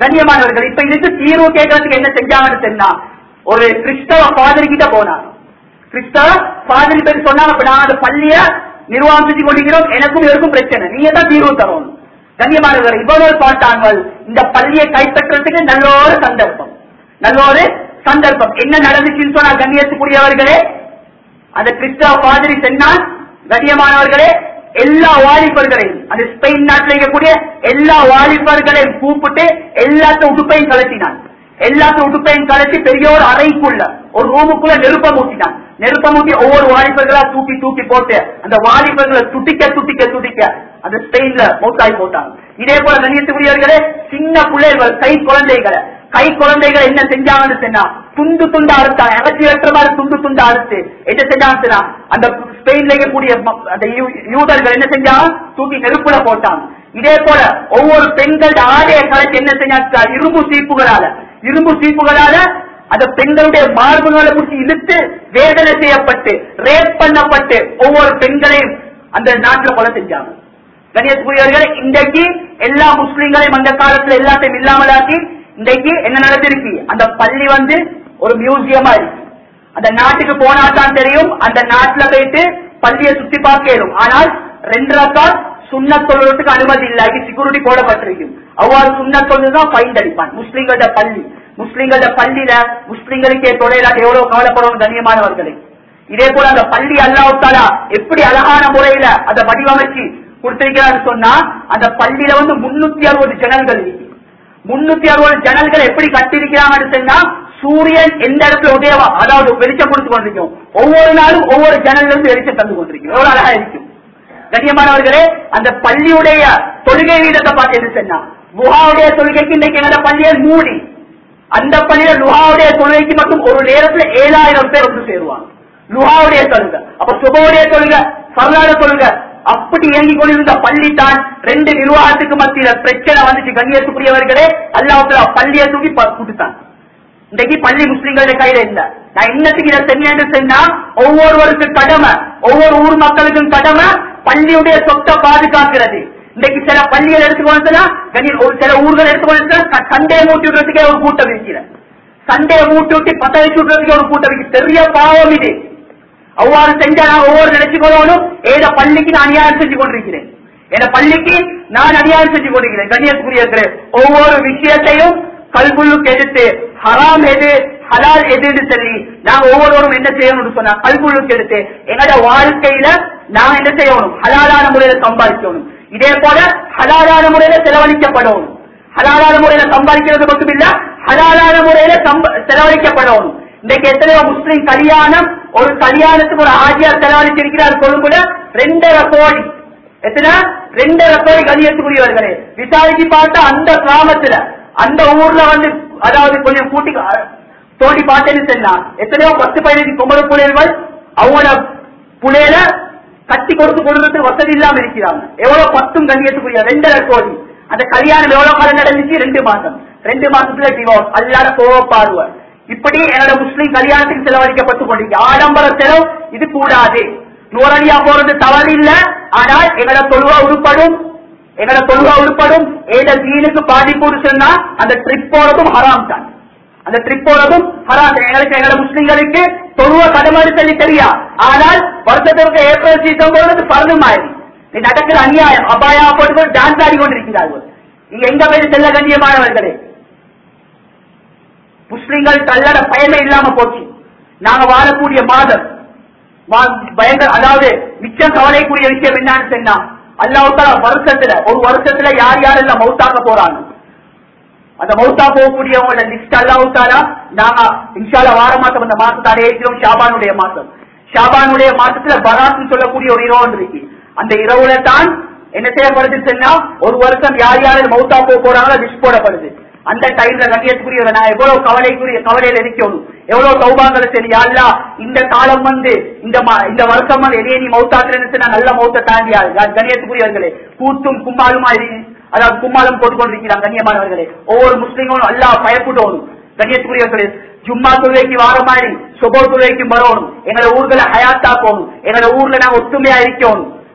கண்ணியமானவர்கள் இப்ப இதுக்கு தீர்வு கேட்கறதுக்கு என்ன செஞ்சாங்கன்னு சொன்னா ஒரு கிறிஸ்தவ பாதிரி கிட்ட போனாங்க கிறிஸ்தவ பாதிரி பேர் சொன்னாங்க அப்ப நான் அந்த பள்ளிய நிர்வாகம் செஞ்சு கொண்டிருக்கிறோம் எனக்கும் இவருக்கும் பிரச்சனை நீங்க தான் தீர்வு தரணும் கண்ணியமானவர்கள் இவ்வளவு பார்த்தாங்க இந்த பள்ளியை கைப்பற்றுறதுக்கு நல்ல ஒரு சந்தர்ப்பம் நல்ல ஒரு சந்தர்ப்பம் என்ன நடந்துச்சுன்னு சொன்னா கண்ணியத்துக்குரியவர்களே அந்த கிறிஸ்தவ பாதிரி சென்னால் கண்ணியமானவர்களே எல்லா வாலிபர்களையும் அந்த ஸ்பெயின் நாட்டில் இருக்கக்கூடிய எல்லா வாலிபர்களையும் கூப்பிட்டு எல்லாத்த உடுப்பையும் கலட்டினான் எல்லாத்த உடுப்பையும் கலட்டி பெரிய ஒரு அறைக்குள்ள ஒரு ரூமுக்குள்ள நெருப்பம் ஊட்டினான் நெருப்பம் ஊட்டி ஒவ்வொரு வாலிபர்களா தூக்கி தூக்கி போட்டு அந்த வாலிபர்களை துட்டிக்க துட்டிக்க துட்டிக்க அந்த ஸ்பெயின்ல மௌத்தாய் போட்டாங்க இதே போல கண்ணியத்துக்குரியவர்களே சின்ன பிள்ளைகள் கை குழந்தைகளை கை குழந்தைகள் என்ன செஞ்சாங்கன்னு சொன்னா துண்டு துண்டா அறுத்தாங்க இறச்சி வெட்டுற மாதிரி துண்டு துண்டா அறுத்து என்ன செஞ்சாங்கன்னு சொன்னா அந்த ஸ்பெயின்ல இருக்கக்கூடிய ம- அந்த யூ- யூதர்கள் என்ன செஞ்சாங்க தூக்கி நெருப்புல போட்டாங்க இதே போல ஒவ்வொரு பெண்கள் ஆடையை கலைச்சு என்ன செஞ்சாங்க இரும்பு சீப்புகளால இரும்பு சீப்புகளால அந்த பெண்களுடைய மார்புகளை பிடிச்சி இழுத்து வேதனை செய்யப்பட்டு ரேப் பண்ணப்பட்டு ஒவ்வொரு பெண்களையும் அந்த நாட்டுல கொலை செஞ்சாங்க கணியத்துக்குரியவர்கள் இன்றைக்கு எல்லா முஸ்லிம்களையும் அந்த காலத்துல எல்லாத்தையும் இல்லாமலாக்கி இன்றைக்கு என்ன நடந்திருக்கு அந்த பள்ளி வந்து ஒரு மியூசியமா இருக்கு அந்த நாட்டுக்கு போனா தான் தெரியும் அந்த நாட்டுல போயிட்டு பள்ளியை சுத்தி பார்க்கலும் ஆனால் ரெண்டு ரக்கால் சுண்ண தொழுறதுக்கு அனுமதி இல்லாக்கி செக்யூரிட்டி போடப்பட்டிருக்கும் அவ்வாறு சுண்ண தொழுதான் ஃபைன் அடிப்பான் முஸ்லிம்களோட பள்ளி முஸ்லிம்களோட பள்ளியில முஸ்லிம்களுக்கே தொழிலாக எவ்வளவு கவலைப்படும் கண்ணியமானவர்களே இதே போல அந்த பள்ளி அல்லாவுத்தாலா எப்படி அழகான முறையில அதை வடிவமைச்சு கொடுத்திருக்கிறான்னு சொன்னா அந்த பள்ளியில வந்து முன்னூத்தி அறுபது ஜன்னல்கள் இருக்கு முன்னூத்தி அறுபது ஜன்னல்கள் எப்படி கட்டிருக்கிறாங்கன்னு சொன்னா சூரியன் எந்த இடத்துல உதயவா அதாவது வெளிச்சம் கொடுத்து கொண்டிருக்கும் ஒவ்வொரு நாளும் ஒவ்வொரு ஜன்னல்ல இருந்து வெளிச்சம் தந்து கொண்டிருக்கும் எவ்வளவு அழகா இருக்கும் கண்ணியமானவர்களே அந்த பள்ளியுடைய தொழுகை வீதத்தை பார்த்து என்ன சொன்னா குஹாவுடைய தொழுகைக்கு இன்னைக்கு எங்களோட பள்ளியை மூடி அந்த பள்ளியில லுஹாவுடைய தொழுகைக்கு மட்டும் ஒரு நேரத்துல ஏழாயிரம் பேர் வந்து சேருவாங்க லுஹாவுடைய தொழுகை அப்ப சுபவுடைய தொழுகை சரலாட தொழுகை அப்படி இயங்கி கொண்டிருந்த பள்ளி தான் ரெண்டு நிர்வாகத்துக்கு மத்தியில பிரச்சனை வந்துச்சு கண்ணியத்துக்குரியவர்களே அல்லாஹ் பள்ளியை தூக்கி ப- கொடுத்தான் இன்றைக்கு பள்ளி முஸ்லிம்களுடைய கையில இல்ல நான் இன்னத்துக்கு இதை செஞ்சேன்னு சொன்னா ஒவ்வொருவருக்கும் கடமை ஒவ்வொரு ஊர் மக்களுக்கும் கடமை பள்ளியுடைய சொத்தை பாதுகாக்கிறது இன்னைக்கு சில பள்ளிகள் எடுத்துக்கொண்டா ஒரு சில ஊர்கள் எடுத்துக்கொண்டு சண்டே மூட்டி விடுறதுக்கே ஒரு கூட்டம் இருக்கிற சண்டே மூட்டி விட்டு பத்த வச்சு விடுறதுக்கே ஒரு கூட்டம் இருக்கு பெரிய பாவம் இது அவ்வாறு செஞ்சா நான் ஒவ்வொரு நினைச்சுக்கொள்ளணும் ஏத பள்ளிக்கு நான் அநியாயம் செஞ்சு கொண்டிருக்கிறேன் என பள்ளிக்கு நான் அநியாயம் செஞ்சு கொண்டிருக்கிறேன் கண்ணியத்துக்குரிய ஒவ்வொரு விஷயத்தையும் கல்குள்ளுக்கு எடுத்து ஹராம் எது ஹலால் எதுன்னு சொல்லி நாங்க ஒவ்வொருவரும் என்ன செய்யணும்னு சொன்னா கல்குள்ளுக்கு எடுத்து எங்களோட வாழ்க்கையில நாங்க என்ன செய்யணும் ஹலாலான முறையில சம்பாதிக்கணும் இதே போல ஹலாலான முறையில செலவழிக்கப்படணும் ஹலாலான முறையில சம்பாதிக்கிறது மட்டும் இல்ல ஹலாலான முறையில சம்ப- செலவழிக்கப்படணும் இன்னைக்கு எத்தனையோ முஸ்லிம் கல்யாணம் ஒரு கல்யாணத்துக்கு ஒரு ஆஜியார் செலவழிச்சிருக்கிறார் கொழும்புல ரெண்டரை கோடி எத்தனை ரெண்டரை கோடி கல்யாணத்துக்குரியவர்களே விசாரிச்சு பார்த்தா அந்த கிராமத்துல அந்த ஊர்ல வந்து அதாவது கொஞ்சம் கூட்டி தோண்டி பார்த்தேன்னு சொன்னா எத்தனையோ பத்து பதினஞ்சு குமர புலைகள் அவங்களோட புலையில கட்டி கொடுத்து கொடுக்கறதுக்கு வசதி இல்லாம இருக்கிறாங்க எவ்வளவு பத்தும் கண்ணியத்துக்குரிய ரெண்டரை கோடி அந்த கல்யாணம் எவ்வளவு காலம் நடந்துச்சு ரெண்டு மாசம் ரெண்டு மாசத்துல டிவோர்ஸ் அல்லாத கோவப்பாருவ இப்படி என்னோட முஸ்லிம் கல்யாணத்துக்கு செலவழிக்கப்பட்டு கொண்டிருக்கு ஆடம்பர செலவு இது கூடாது நூறடியா போறது தவறு இல்ல ஆனால் எங்களோட தொழுவா உருப்படும் எங்களோட தொழுவா உருப்படும் ஏத தீனுக்கு பாதிப்பு சொன்னா அந்த ட்ரிப் போறதும் ஹராம் தான் அந்த ட்ரிப் போறதும் ஹராம் எங்களுக்கு எங்களோட முஸ்லிம்களுக்கு தொழுவ கடமாறு சொல்லி தெரியா ஆனால் வருஷத்திற்கு ஏப்ரல் சீசன் போறது பருமாயிரு இது நடக்கிற அநியாயம் அபாயா போட்டு டான்ஸ் ஆடி கொண்டிருக்கிறார்கள் இங்க எங்க போய் செல்ல கண்ணியமானவர்களே முஸ்லிம்கள் தள்ளட பயமே இல்லாம போச்சு நாங்க வாழக்கூடிய மாதம் வா- பயங்கர அதாவது மிச்சம் கவலைக்குரிய விஷயம் என்னன்னு சொன்னா அல்லாவுத்தால வருஷத்துல ஒரு வருஷத்துல யார் யாரெல்லாம் மௌத்தாக்க போறாங்க அந்த மௌத்தா போகக்கூடியவங்களோட லிஸ்ட் அல்லாவுத்தாலா நாங்க இன்ஷால வார மாசம் அந்த மாசத்தை அடையிறோம் ஷாபானுடைய மாசம் ஷாபானுடைய மாசத்துல பராத்னு சொல்லக்கூடிய ஒரு இரவு இருக்கு அந்த இரவுல தான் என்ன செய்யப்படுது சொன்னா ஒரு வருஷம் யார் யார் மௌத்தா போக போறாங்களோ லிஸ்ட் போடப்படுது அந்த டைம்ல கண்ணியத்துக்குரிய நான் எவ்வளவு கவலைக்குரிய கவலையில இருக்கணும் எவ்வளவு சௌபாங்களை சரி அல்லா இந்த காலம் வந்து இந்த மா- இந்த வருஷம் வந்து எதையே நீ மௌத்தாக்குறேன்னு சொன்னா நல்ல மௌத்த தாண்டியாது கண்ணியத்துக்குரியவர்களே கூத்தும் கும்மாலுமா இரு- அதாவது கும்மாலம் போட்டுக்கொண்டிருக்கிறாங்க கண்ணியமானவர்களே ஒவ்வொரு முஸ்லீம்களும் அல்லாஹ் பயப்படணும் கண்ணியத்துக்குரியவர்களே ஜும்மா தொழுகைக்கு வார மாதிரி சுபோ தொழுகைக்கு வரணும் எங்களோட ஊர்களை ஹயாத்தா போகணும் எங்களோட ஊர்ல நாங்க ஒத்துமையா இருக்கணும்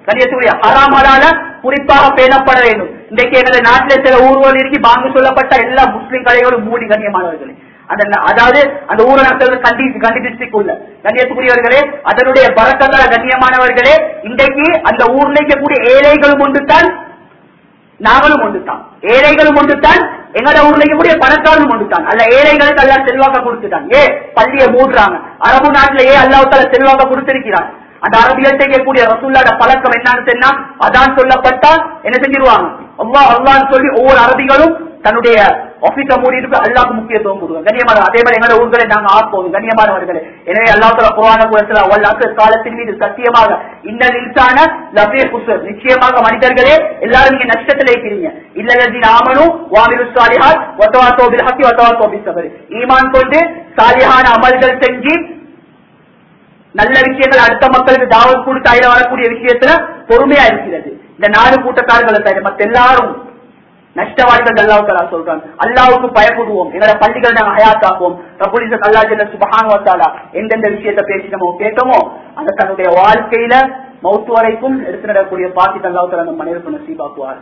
கண்ணியத்துக்குரிய ஹராமலால குறிப்பாக பேணப்பட வேண்டும் இன்றைக்கு எங்களை நாட்டில் சில ஊர்வல் இருக்கு பாங்கு சொல்லப்பட்ட எல்லா முஸ்லிம் கடைகளும் மூடி கண்ணியமானவர்களே அந்த அதாவது அந்த ஊரை நடத்துறது கண்டி கண்டி டிஸ்ட்ரிக்ட் உள்ள கண்ணியத்துக்குரியவர்களே அதனுடைய பறக்கங்கள கண்ணியமானவர்களே இன்றைக்கு அந்த ஊர்ல இருக்கக்கூடிய ஏழைகளும் ஒன்றுதான் நாங்களும் ஒன்றுதான் ஏழைகளும் ஒன்றுதான் எங்கட ஊர்ல இருக்கக்கூடிய பணக்காரனும் ஒன்றுதான் அல்ல ஏழைகளுக்கு அல்லா செல்வாக்க கொடுத்துட்டான் ஏ பள்ளியை மூடுறாங்க அரபு நாட்டுல ஏ அல்லாவுத்தால செல்வாக்க கொடுத்திருக்கிறான் அந்த அரபியல் செய்யக்கூடிய ரசூல்லாட பழக்கம் என்னன்னு சொன்னா அதான் சொல்லப்பட்டா என்ன செஞ்சிருவாங்க அல்லா அல்லான்னு சொல்லி ஒவ்வொரு அரபிகளும் தன்னுடைய ஆபீஸ மூடிட்டு அல்லாக்கு முக்கியத்துவம் கொடுங்க கண்ணியமான அதே மாதிரி எங்களோட ஊர்களை நாங்க ஆப்போம் கண்ணியமானவர்களே எனவே அல்லாத்துல புராண குலத்துல அல்லாத்து காலத்தின் மீது சத்தியமாக இந்த இன்சான லபே குசர் நிச்சயமாக மனிதர்களே எல்லாரும் நீங்க நஷ்டத்துல இருக்கிறீங்க இல்லதி நாமனும் வாமிரு சாலிஹால் ஒத்தவா தோபில் ஹக்கி ஒத்தவா தோபி சபரி ஈமான் கொண்டு சாலிஹான அமல்கள் செஞ்சு நல்ல விஷயங்கள் அடுத்த மக்களுக்கு தாவல் கொடுத்து அதில் வரக்கூடிய விஷயத்துல பொறுமையா இருக்கிறது இந்த நாலு கூட்டக்காரர்களை தவிர மத்த எல்லாரும் நஷ்டவாதிகள் அல்லாவுக்கு சொல்றாங்க அல்லாவுக்கு பயப்படுவோம் எங்களோட பள்ளிகள் நாங்க ஹயாத்தாக்குவோம் ரபுலிசத் அல்லா ஜல்ல சுபஹான் வத்தாலா எந்தெந்த விஷயத்த பேசினமோ கேட்டோமோ அதை தன்னுடைய வாழ்க்கையில மௌத்து வரைக்கும் எடுத்து நடக்கூடிய பாக்கி அல்லாவுக்கு அந்த மனிதருக்கு நசீபாக்குவார்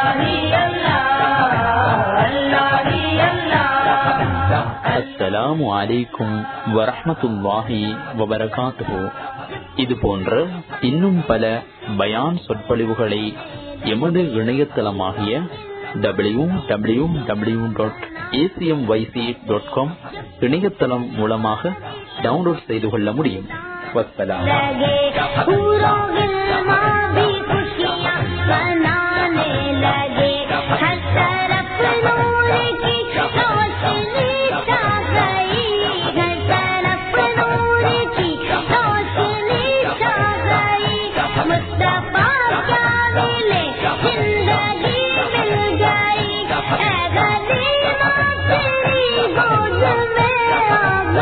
அஸ்ஸலாமு அலைக்கும் வரஹ்மத்துல்லாஹி வபரகாத்துஹு இது போன்ற இன்னும் பல பயான் சொற்பொழிவுகளை எமது இணையதளமாகிய W W W dot ACM YC dot com இணையதளம் மூலமாக டவுன்லோட் செய்து கொள்ள முடியும் வசலாம் लगे पूरों गिलमा भी खुशियाँ मनाने लगे हर तरफ नूर की रोशनी छा गई हर तरफ नूर की रोशनी छा गई मुस्तफा क्या मिले जिंदगी मिल गई ऐ गरीबा तेरी गोद में आ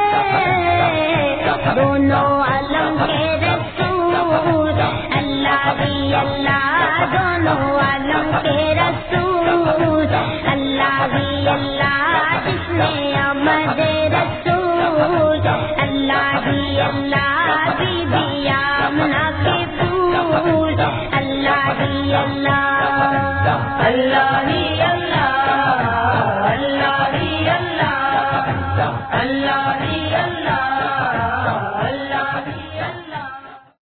गए दोनों अलम के रसूल अल्लाह भी अल्लाह दोनों अलम के रसूल अल्लाह भी अल्लाह जिसने अमद रसूल अल्लाह भी अल्लाह